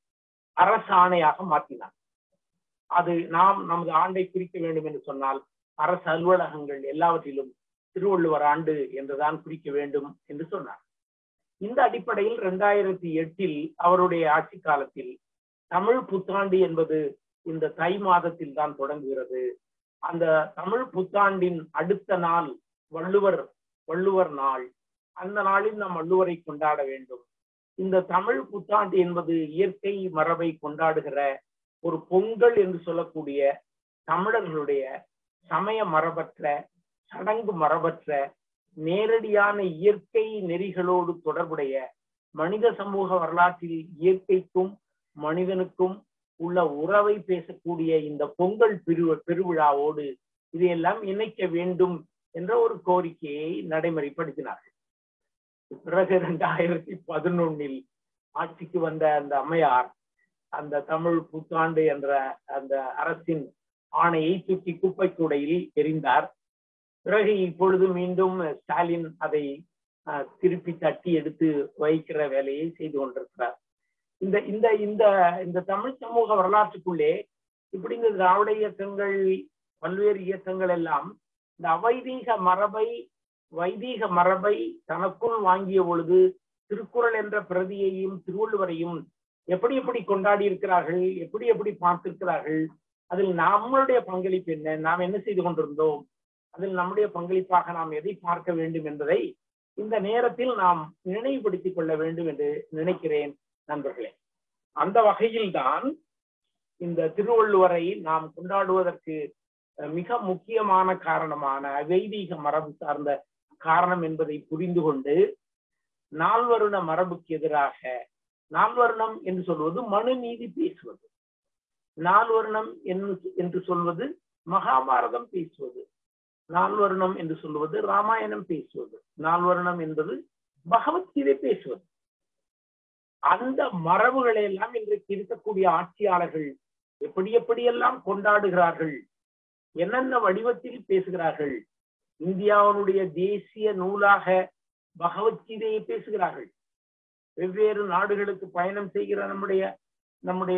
அரசாணையாக மாற்றினார் அது நாம் நமது ஆண்டை குறிக்க வேண்டும் என்று சொன்னால் அரசு அலுவலகங்கள் எல்லாவற்றிலும் திருவள்ளுவர் ஆண்டு என்றுதான் குறிக்க வேண்டும் என்று சொன்னார் இந்த அடிப்படையில் இரண்டாயிரத்தி எட்டில் அவருடைய ஆட்சி காலத்தில் தமிழ் புத்தாண்டு என்பது இந்த தை மாதத்தில் தான் தொடங்குகிறது அந்த தமிழ் புத்தாண்டின் அடுத்த நாள் வள்ளுவர் வள்ளுவர் நாள் அந்த நாளில் நாம் வள்ளுவரை கொண்டாட வேண்டும் இந்த தமிழ் புத்தாண்டு என்பது இயற்கை மரபை கொண்டாடுகிற ஒரு பொங்கல் என்று சொல்லக்கூடிய தமிழர்களுடைய சமய மரபற்ற சடங்கு மரபற்ற நேரடியான இயற்கை நெறிகளோடு தொடர்புடைய மனித சமூக வரலாற்றில் இயற்கைக்கும் மனிதனுக்கும் உள்ள உறவை பேசக்கூடிய இந்த பொங்கல் பெரு பெருவிழாவோடு இதையெல்லாம் இணைக்க வேண்டும் என்ற ஒரு கோரிக்கையை நடைமுறைப்படுத்தினார்கள் பிறகு இரண்டாயிரத்தி பதினொன்னில் ஆட்சிக்கு வந்த அந்த அம்மையார் அந்த தமிழ் புத்தாண்டு என்ற அந்த அரசின் ஆணையை தூக்கி குப்பை கூடையில் எரிந்தார் பிறகு இப்பொழுது மீண்டும் ஸ்டாலின் அதை திருப்பி தட்டி எடுத்து வைக்கிற வேலையை செய்து கொண்டிருக்கிறார் இந்த இந்த இந்த இந்த தமிழ் சமூக வரலாற்றுக்குள்ளே இப்படி இந்த திராவிட இயக்கங்கள் பல்வேறு இயக்கங்கள் எல்லாம் இந்த அவைதீக மரபை வைதீக மரபை தனக்குள் வாங்கிய பொழுது திருக்குறள் என்ற பிரதியையும் திருவள்ளுவரையும் எப்படி எப்படி கொண்டாடி இருக்கிறார்கள் எப்படி எப்படி பார்த்திருக்கிறார்கள் அதில் நம்மளுடைய பங்களிப்பு என்ன நாம் என்ன செய்து கொண்டிருந்தோம் அதில் நம்முடைய பங்களிப்பாக நாம் எதை பார்க்க வேண்டும் என்பதை இந்த நேரத்தில் நாம் நினைவுபடுத்திக் கொள்ள வேண்டும் என்று நினைக்கிறேன் நண்பர்களே அந்த வகையில் தான் இந்த திருவள்ளுவரை நாம் கொண்டாடுவதற்கு மிக முக்கியமான காரணமான வைதீக மரபு சார்ந்த காரணம் என்பதை புரிந்து கொண்டு நால்வருண மரபுக்கு எதிராக நால்வர்ணம் என்று சொல்வது மனு நீதி பேசுவது நால்வர்ணம் என்று சொல்வது மகாபாரதம் பேசுவது நால்வர்ணம் என்று சொல்வது ராமாயணம் பேசுவது நால்வர்ணம் என்பது பகவத்கீதை பேசுவது அந்த மரபுகளை எல்லாம் இன்றைக்கு இருக்கக்கூடிய ஆட்சியாளர்கள் எப்படி எப்படியெல்லாம் கொண்டாடுகிறார்கள் என்னென்ன வடிவத்தில் பேசுகிறார்கள் இந்தியாவினுடைய தேசிய நூலாக பகவத்கீதையை பேசுகிறார்கள் வெவ்வேறு நாடுகளுக்கு பயணம் செய்கிற நம்முடைய நம்முடைய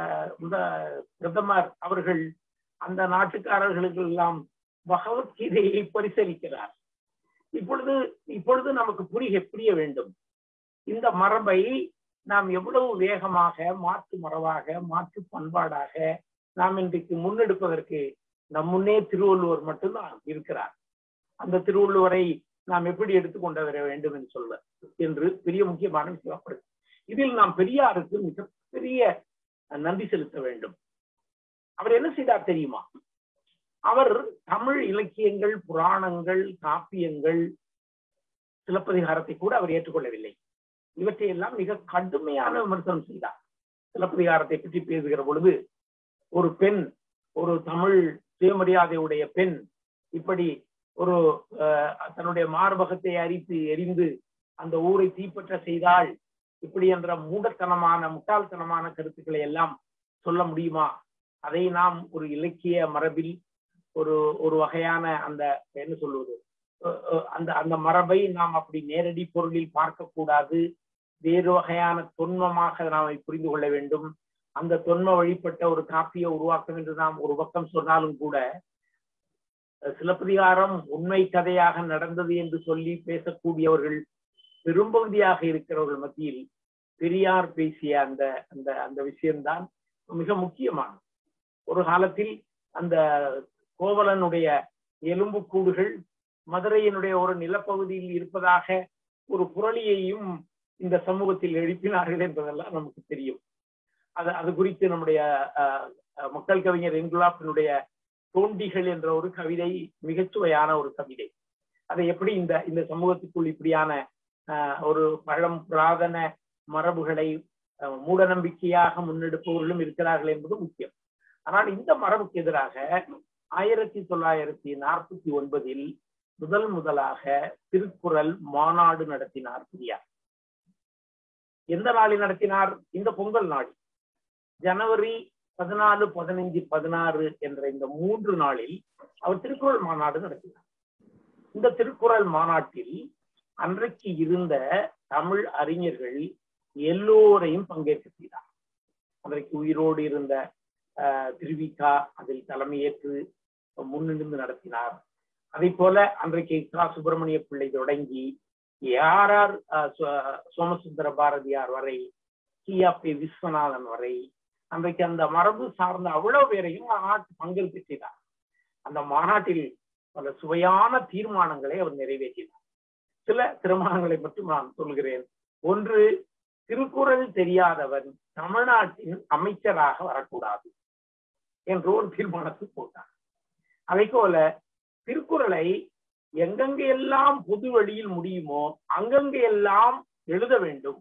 பிரதமர் அவர்கள் அந்த நாட்டுக்காரர்களுக்கு எல்லாம் பகவத்கீதையை பரிசீலிக்கிறார் இப்பொழுது இப்பொழுது நமக்கு புரிய புரிய வேண்டும் இந்த மரபை நாம் எவ்வளவு வேகமாக மாற்று மரபாக மாற்று பண்பாடாக நாம் இன்றைக்கு முன்னெடுப்பதற்கு நம் முன்னே திருவள்ளுவர் மட்டும்தான் இருக்கிறார் அந்த திருவள்ளுவரை நாம் எப்படி எடுத்துக்கொண்டு வர வேண்டும் என்று சொல்ல என்று பெரிய முக்கியமான விஷயம் இதில் நாம் பெரியாருக்கு மிகப்பெரிய நன்றி செலுத்த வேண்டும் அவர் என்ன செய்தார் தெரியுமா அவர் தமிழ் இலக்கியங்கள் புராணங்கள் காப்பியங்கள் சிலப்பதிகாரத்தை கூட அவர் ஏற்றுக்கொள்ளவில்லை இவற்றையெல்லாம் மிக கடுமையான விமர்சனம் செய்தார் சிலப்பதிகாரத்தை பற்றி பேசுகிற பொழுது ஒரு பெண் ஒரு தமிழ் சுயமரியாதையுடைய பெண் இப்படி ஒரு தன்னுடைய மார்பகத்தை அரித்து எரிந்து அந்த ஊரை தீப்பற்ற செய்தால் இப்படி என்ற மூடத்தனமான முட்டாள்தனமான கருத்துக்களை எல்லாம் சொல்ல முடியுமா அதை நாம் ஒரு இலக்கிய மரபில் ஒரு ஒரு வகையான அந்த என்ன சொல்வது அந்த அந்த மரபை நாம் அப்படி நேரடி பொருளில் பார்க்கக்கூடாது வேறு வகையான தொன்மமாக நாம் புரிந்து கொள்ள வேண்டும் அந்த தொன்ம வழிபட்ட ஒரு காப்பியை உருவாக்கம் என்று நாம் ஒரு பக்கம் சொன்னாலும் கூட சிலப்பதிகாரம் உண்மை கதையாக நடந்தது என்று சொல்லி பேசக்கூடியவர்கள் பெரும்பகுதியாக இருக்கிறவர்கள் மத்தியில் பெரியார் பேசிய அந்த அந்த அந்த விஷயம்தான் மிக முக்கியமானது ஒரு காலத்தில் அந்த கோவலனுடைய எலும்புக்கூடுகள் மதுரையினுடைய ஒரு நிலப்பகுதியில் இருப்பதாக ஒரு புரளியையும் இந்த சமூகத்தில் எழுப்பினார்கள் என்பதெல்லாம் நமக்கு தெரியும் அது அது குறித்து நம்முடைய மக்கள் கவிஞர் இன்குலாப்பினுடைய தோண்டிகள் என்ற ஒரு கவிதை மிகச்சுவையான ஒரு கவிதை அதை எப்படி இந்த இந்த சமூகத்துக்குள் இப்படியான ஒரு பழம் புராதன மரபுகளை மூட நம்பிக்கையாக முன்னெடுப்பவர்களும் இருக்கிறார்கள் என்பது முக்கியம் ஆனால் இந்த மரபுக்கு எதிராக ஆயிரத்தி தொள்ளாயிரத்தி நாற்பத்தி ஒன்பதில் முதல் முதலாக திருக்குறள் மாநாடு நடத்தினார் பெரியார் எந்த நாளில் நடத்தினார் இந்த பொங்கல் நாள் ஜனவரி பதினாலு பதினைஞ்சு பதினாறு என்ற இந்த மூன்று நாளில் அவர் திருக்குறள் மாநாடு நடத்தினார் இந்த திருக்குறள் மாநாட்டில் அன்றைக்கு இருந்த தமிழ் அறிஞர்கள் எல்லோரையும் பங்கேற்க செய்தார் அன்றைக்கு உயிரோடு இருந்த திருவிக்கா அதில் தலைமையேற்று முன்னிருந்து நடத்தினார் அதே போல அன்றைக்கு கா சுப்பிரமணிய பிள்ளை தொடங்கி யாரார் சோமசுந்தர பாரதியார் வரை கியா பி விஸ்வநாதன் வரை அன்றைக்கு அந்த மரபு சார்ந்த அவ்வளவு பேரையும் நாட்டு பங்கேற்பு செய்தார் அந்த மாநாட்டில் பல சுவையான தீர்மானங்களை அவர் நிறைவேற்றினார் சில தீர்மானங்களை மட்டும் நான் சொல்கிறேன் ஒன்று திருக்குறள் தெரியாதவன் தமிழ்நாட்டின் அமைச்சராக வரக்கூடாது என்ற ஒரு தீர்மானத்தை போட்டார் அதை போல திருக்குறளை எங்கெங்கே எல்லாம் பொது வழியில் முடியுமோ அங்கங்கே எல்லாம் எழுத வேண்டும்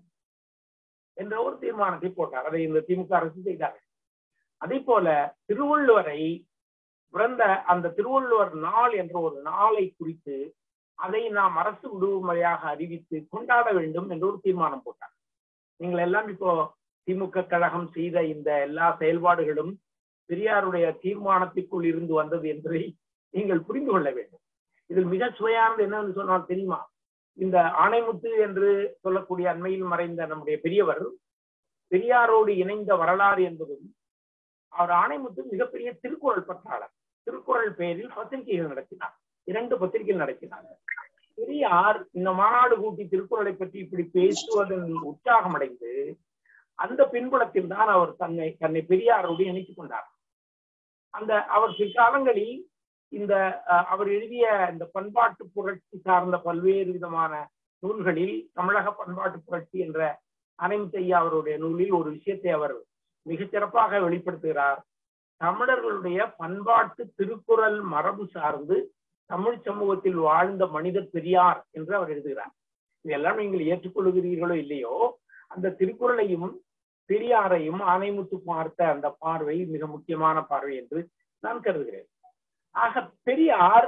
என்ற ஒரு தீர்மானத்தை போட்டார் அதை இந்த திமுக அரசு செய்தார்கள் அதே போல திருவள்ளுவரை பிறந்த அந்த திருவள்ளுவர் நாள் என்ற ஒரு நாளை குறித்து அதை நாம் அரசு விடுமுறையாக அறிவித்து கொண்டாட வேண்டும் என்று ஒரு தீர்மானம் போட்டார் நீங்கள் எல்லாம் இப்போ திமுக கழகம் செய்த இந்த எல்லா செயல்பாடுகளும் பெரியாருடைய தீர்மானத்திற்குள் இருந்து வந்தது என்பதை நீங்கள் புரிந்து கொள்ள வேண்டும் இதில் மிக சுவையானது என்னன்னு சொன்னால் தெரியுமா இந்த ஆணைமுத்து என்று சொல்லக்கூடிய அண்மையில் மறைந்த நம்முடைய பெரியவர் பெரியாரோடு இணைந்த வரலாறு என்பதும் அவர் ஆணைமுத்து மிகப்பெரிய திருக்குறள் பற்றாளர் திருக்குறள் பெயரில் பத்திரிகைகள் நடத்தினார் இரண்டு பத்திரிகைகள் நடத்தினார் பெரியார் இந்த மாநாடு கூட்டி திருக்குறளை பற்றி இப்படி பேசுவதன் உற்சாகம் அடைந்து அந்த பின்புலத்தில் தான் அவர் தன்னை தன்னை பெரியாரோடு இணைத்துக் கொண்டார் அந்த அவர் பிற்காலங்களில் இந்த அவர் எழுதிய இந்த பண்பாட்டு புரட்சி சார்ந்த பல்வேறு விதமான நூல்களில் தமிழக பண்பாட்டு புரட்சி என்ற அனைத்தையா அவருடைய நூலில் ஒரு விஷயத்தை அவர் மிகச் சிறப்பாக வெளிப்படுத்துகிறார் தமிழர்களுடைய பண்பாட்டு திருக்குறள் மரபு சார்ந்து தமிழ் சமூகத்தில் வாழ்ந்த மனித பெரியார் என்று அவர் எழுதுகிறார் இதெல்லாம் நீங்கள் ஏற்றுக்கொள்கிறீர்களோ இல்லையோ அந்த திருக்குறளையும் பெரியாரையும் ஆணைமுத்து பார்த்த அந்த பார்வை மிக முக்கியமான பார்வை என்று நான் கருதுகிறேன் ஆக பெரியார்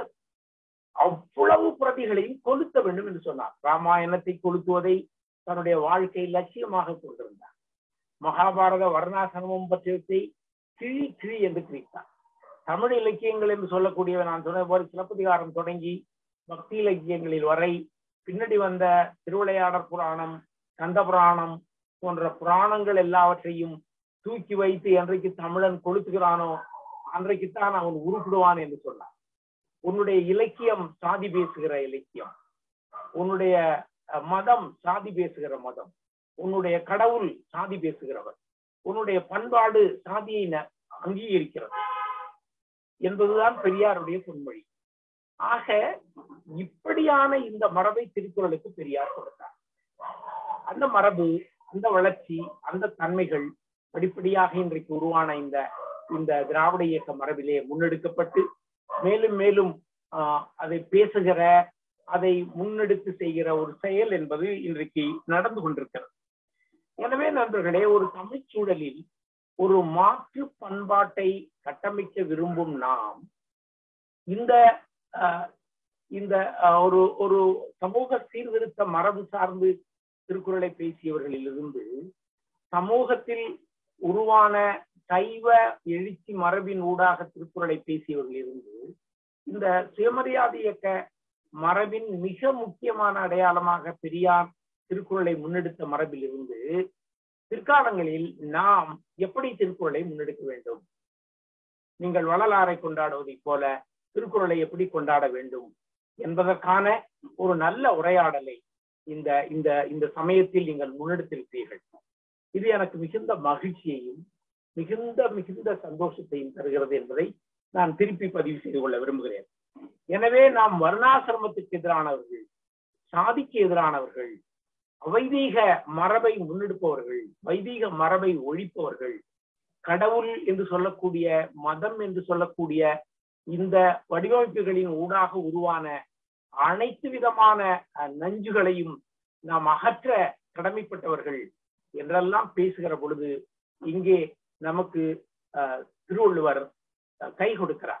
அவ்வளவு பிரதிகளையும் கொளுத்த வேண்டும் என்று சொன்னார் ராமாயணத்தை கொளுத்துவதை தன்னுடைய வாழ்க்கை லட்சியமாக கொண்டிருந்தார் மகாபாரத வர்ணாசனமும் பற்றியத்தை கிழி கிழி என்று கிழித்தார் தமிழ் இலக்கியங்கள் என்று சொல்லக்கூடிய நான் சொன்ன போது சிலப்பதிகாரம் தொடங்கி பக்தி இலக்கியங்களில் வரை பின்னாடி வந்த திருவிளையாடற் புராணம் கந்த புராணம் போன்ற புராணங்கள் எல்லாவற்றையும் தூக்கி வைத்து என்றைக்கு தமிழன் கொளுத்துகிறானோ அன்றைக்குத்தான் அவன் உருப்பிடுவான் என்று சொன்னான் உன்னுடைய இலக்கியம் சாதி பேசுகிற இலக்கியம் உன்னுடைய மதம் சாதி பேசுகிற மதம் உன்னுடைய கடவுள் சாதி பேசுகிறவர் உன்னுடைய பண்பாடு சாதியை அங்கீகரிக்கிறது என்பதுதான் பெரியாருடைய பொன்மொழி ஆக இப்படியான இந்த மரபை திருக்குறளுக்கு பெரியார் கொடுத்தார் அந்த மரபு அந்த வளர்ச்சி அந்த தன்மைகள் படிப்படியாக இன்றைக்கு உருவான இந்த இந்த திராவிட இயக்க மரபிலே முன்னெடுக்கப்பட்டு மேலும் மேலும் அதை பேசுகிற அதை முன்னெடுத்து செய்கிற ஒரு செயல் என்பது இன்றைக்கு நடந்து கொண்டிருக்கிறது எனவே நண்பர்களே ஒரு தமிழ் சூழலில் ஒரு மாற்று பண்பாட்டை கட்டமைக்க விரும்பும் நாம் இந்த இந்த ஒரு ஒரு சமூக சீர்திருத்த மரபு சார்ந்து திருக்குறளை பேசியவர்களிலிருந்து சமூகத்தில் உருவான சைவ எழுச்சி மரபின் ஊடாக திருக்குறளை பேசியவர்களிலிருந்து இந்த சுயமரியாதை இயக்க மரபின் மிக முக்கியமான அடையாளமாக பெரியார் திருக்குறளை முன்னெடுத்த மரபில் இருந்து பிற்காலங்களில் நாம் எப்படி திருக்குறளை முன்னெடுக்க வேண்டும் நீங்கள் வள்ளலாரை கொண்டாடுவதைப் போல திருக்குறளை எப்படி கொண்டாட வேண்டும் என்பதற்கான ஒரு நல்ல உரையாடலை இந்த இந்த இந்த சமயத்தில் நீங்கள் முன்னெடுத்திருப்பீர்கள் இது எனக்கு மிகுந்த மகிழ்ச்சியையும் மிகுந்த மிகுந்த சந்தோஷத்தையும் தருகிறது என்பதை நான் திருப்பி பதிவு செய்து கொள்ள விரும்புகிறேன் எனவே நாம் வர்ணாசிரமத்துக்கு எதிரானவர்கள் சாதிக்கு எதிரானவர்கள் வைதீக மரபை முன்னெடுப்பவர்கள் வைதீக மரபை ஒழிப்பவர்கள் கடவுள் என்று சொல்லக்கூடிய மதம் என்று சொல்லக்கூடிய இந்த வடிவமைப்புகளின் ஊடாக உருவான அனைத்து விதமான நஞ்சுகளையும் நாம் அகற்ற கடமைப்பட்டவர்கள் என்றெல்லாம் பேசுகிற பொழுது இங்கே நமக்கு திருவள்ளுவர் கை கொடுக்கிறார்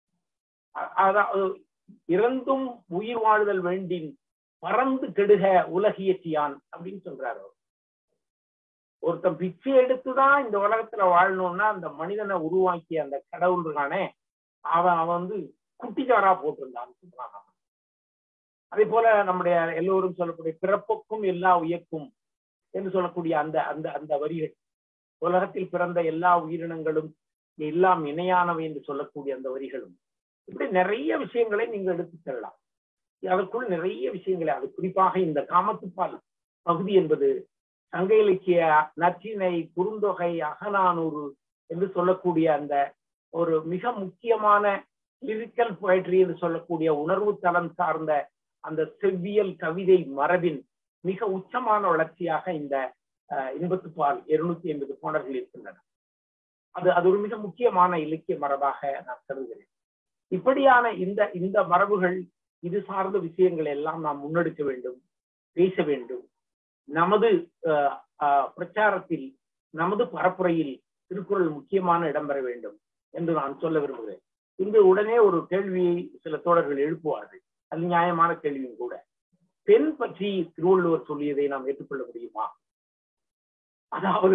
அதாவது இறந்தும் உயிர் வாழ்தல் வேண்டின் பறந்து கெடுக உலகியற்றியான் அப்படின்னு சொல்றாரு ஒருத்தன் பிச்சை எடுத்துதான் இந்த உலகத்துல வாழணும்னா அந்த மனிதனை உருவாக்கிய அந்த கடவுள் இருக்கானே அவன் அவன் வந்து குட்டிக்காரா போட்டிருந்தான்னு சொல்றான் அதே போல நம்முடைய எல்லோரும் சொல்லக்கூடிய பிறப்புக்கும் எல்லா உயர்க்கும் என்று சொல்லக்கூடிய அந்த அந்த அந்த வரிகள் உலகத்தில் பிறந்த எல்லா உயிரினங்களும் எல்லாம் இணையானவை என்று சொல்லக்கூடிய அந்த வரிகளும் இப்படி நிறைய விஷயங்களை நீங்கள் எடுத்து செல்லலாம் அதற்குள் நிறைய விஷயங்களை அது குறிப்பாக இந்த காமத்துப்பால் பகுதி என்பது சங்க இலக்கிய நற்றினை குறுந்தொகை அகநானூறு என்று சொல்லக்கூடிய அந்த ஒரு மிக முக்கியமான லிரிக்கல் போயட்ரி என்று சொல்லக்கூடிய உணர்வு தளம் சார்ந்த அந்த செவ்வியல் கவிதை மரபின் மிக உச்சமான வளர்ச்சியாக இந்த இன்பத்து பால் இருநூத்தி ஐம்பது பாடல்கள் இருக்கின்றன அது அது ஒரு மிக முக்கியமான இலக்கிய மரபாக நான் கருதுகிறேன் இப்படியான இந்த இந்த மரபுகள் இது சார்ந்த விஷயங்கள் எல்லாம் நாம் முன்னெடுக்க வேண்டும் பேச வேண்டும் நமது பிரச்சாரத்தில் நமது பரப்புரையில் திருக்குறள் முக்கியமான இடம் பெற வேண்டும் என்று நான் சொல்ல விரும்புகிறேன் இன்று உடனே ஒரு கேள்வியை சில தோழர்கள் எழுப்புவார்கள் அது நியாயமான கேள்வியும் கூட பெண் பற்றி திருவள்ளுவர் சொல்லியதை நாம் ஏற்றுக்கொள்ள முடியுமா அதாவது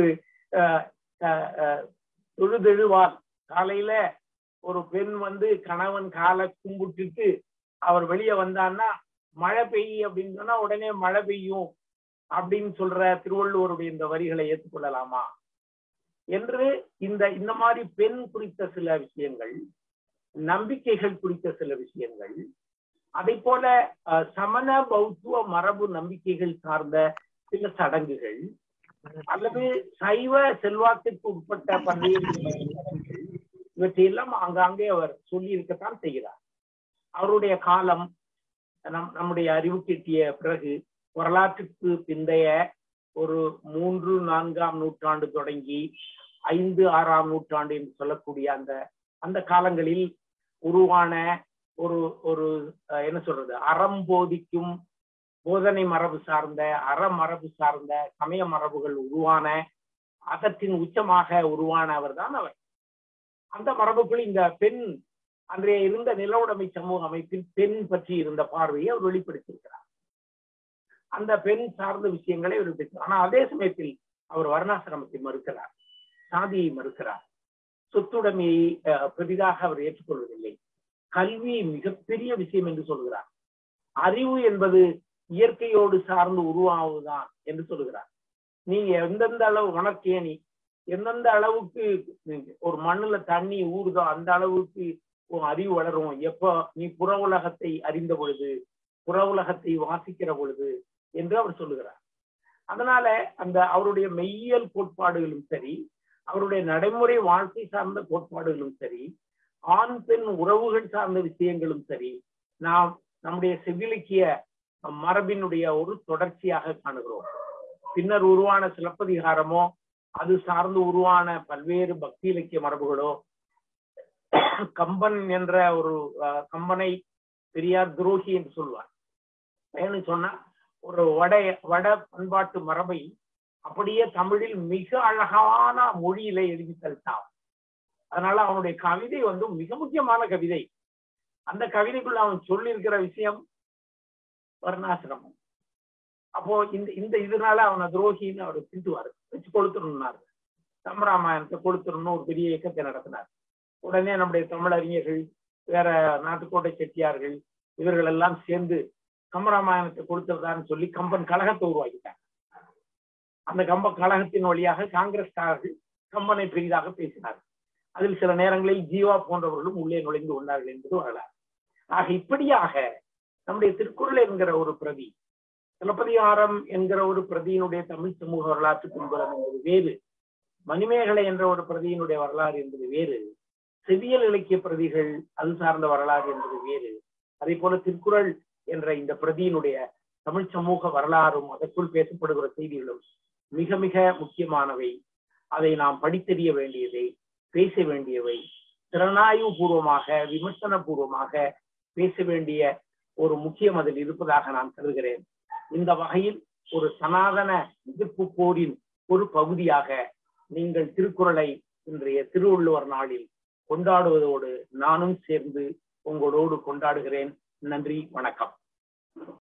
தொழுதெழுவால் காலையில ஒரு பெண் வந்து கணவன் காலை கும்பிட்டுட்டு அவர் வெளியே வந்தான்னா மழை பெய்யும் அப்படின்னு சொன்னா உடனே மழை பெய்யும் அப்படின்னு சொல்ற திருவள்ளுவருடைய இந்த வரிகளை ஏற்றுக்கொள்ளலாமா என்று இந்த இந்த மாதிரி பெண் குறித்த சில விஷயங்கள் நம்பிக்கைகள் குறித்த சில விஷயங்கள் அதை போல சமண பௌத்துவ மரபு நம்பிக்கைகள் சார்ந்த சில சடங்குகள் அல்லது சைவ செல்வாக்கிற்கு உட்பட்ட பல்வேறு சடங்குகள் இவற்றையெல்லாம் ஆங்காங்கே அவர் சொல்லி இருக்கத்தான் செய்கிறார் அவருடைய காலம் நம் நம்முடைய அறிவு கிட்டிய பிறகு வரலாற்றுக்கு பிந்தைய ஒரு மூன்று நான்காம் நூற்றாண்டு தொடங்கி ஐந்து ஆறாம் நூற்றாண்டு என்று சொல்லக்கூடிய அந்த அந்த காலங்களில் உருவான ஒரு ஒரு என்ன சொல்றது அறம் போதிக்கும் போதனை மரபு சார்ந்த அறமரபு சார்ந்த சமய மரபுகள் உருவான அகத்தின் உச்சமாக உருவான அவர் தான் அவர் அந்த மரபுக்குள் இந்த பெண் அன்றைய இருந்த நிலவுடைமை சமூக அமைப்பில் பெண் பற்றி இருந்த பார்வையை அவர் வெளிப்படுத்தியிருக்கிறார் அந்த பெண் சார்ந்த விஷயங்களை அவர் ஆனா அதே சமயத்தில் அவர் வர்ணாசிரமத்தை மறுக்கிறார் சாதியை மறுக்கிறார் சொத்துடைமையை பெரிதாக அவர் ஏற்றுக்கொள்வதில்லை கல்வி மிகப்பெரிய விஷயம் என்று சொல்கிறார் அறிவு என்பது இயற்கையோடு சார்ந்து உருவாவதுதான் என்று சொல்கிறார் நீங்க எந்தெந்த அளவு வனக்கேணி எந்தெந்த அளவுக்கு ஒரு மண்ணுல தண்ணி ஊறுதோ அந்த அளவுக்கு உன் அறிவு வளரும் எப்போ நீ புற உலகத்தை அறிந்த பொழுது புற உலகத்தை வாசிக்கிற பொழுது என்று அவர் சொல்லுகிறார் அதனால அந்த அவருடைய மெய்யியல் கோட்பாடுகளும் சரி அவருடைய நடைமுறை வாழ்க்கை சார்ந்த கோட்பாடுகளும் சரி ஆண் பெண் உறவுகள் சார்ந்த விஷயங்களும் சரி நாம் நம்முடைய செவ்விலக்கிய மரபினுடைய ஒரு தொடர்ச்சியாக காணுகிறோம் பின்னர் உருவான சிலப்பதிகாரமோ அது சார்ந்து உருவான பல்வேறு பக்தி இலக்கிய மரபுகளோ கம்பன் என்ற ஒரு கம்பனை பெரியார் துரோகி என்று சொல்வார் ஏன்னு சொன்னா ஒரு வட வட பண்பாட்டு மரபை அப்படியே தமிழில் மிக அழகான மொழியில எழுதி தள்ளிட்டான் அதனால அவனுடைய கவிதை வந்து மிக முக்கியமான கவிதை அந்த கவிதைக்குள்ள அவன் சொல்லி இருக்கிற விஷயம் வர்ணாசிரமம் அப்போ இந்த இந்த இதனால அவனை துரோகின்னு அவர் திட்டுவார் வச்சு கொளுத்தணும்னாரு சம்பராமாயணத்தை கொளுத்தணும்னு ஒரு பெரிய இயக்கத்தை நடத்தினார் உடனே நம்முடைய தமிழறிஞர்கள் வேற நாட்டுக்கோட்டை செட்டியார்கள் இவர்கள் எல்லாம் சேர்ந்து கம்பராமாயணத்தை கொடுத்ததான்னு சொல்லி கம்பன் கழகத்தை உருவாக்கிட்டாங்க அந்த கம்ப கழகத்தின் வழியாக காங்கிரஸ்காரர்கள் கம்பனை பெரிதாக பேசினார்கள் அதில் சில நேரங்களில் ஜீவா போன்றவர்களும் உள்ளே நுழைந்து கொண்டார்கள் என்பது வரலாறு ஆக இப்படியாக நம்முடைய திருக்குறள் என்கிற ஒரு பிரதி சிலப்பதிகாரம் என்கிற ஒரு பிரதியினுடைய தமிழ் சமூக வரலாற்று பின்புலம் என்பது வேறு மணிமேகலை என்ற ஒரு பிரதியினுடைய வரலாறு என்பது வேறு செவியல் இலக்கிய பிரதிகள் அது சார்ந்த வரலாறு என்பது வேறு அதே போல திருக்குறள் என்ற இந்த பிரதியினுடைய தமிழ் சமூக வரலாறும் அதற்குள் பேசப்படுகிற செய்திகளும் மிக மிக முக்கியமானவை அதை நாம் படித்தறிய வேண்டியதை பேச வேண்டியவை திறனாய்வு பூர்வமாக விமர்சன பூர்வமாக பேச வேண்டிய ஒரு முக்கியம் அதில் இருப்பதாக நான் கருதுகிறேன் இந்த வகையில் ஒரு சனாதன எதிர்ப்பு போரின் ஒரு பகுதியாக நீங்கள் திருக்குறளை இன்றைய திருவள்ளுவர் நாளில் கொண்டாடுவதோடு நானும் சேர்ந்து உங்களோடு கொண்டாடுகிறேன் நன்றி வணக்கம்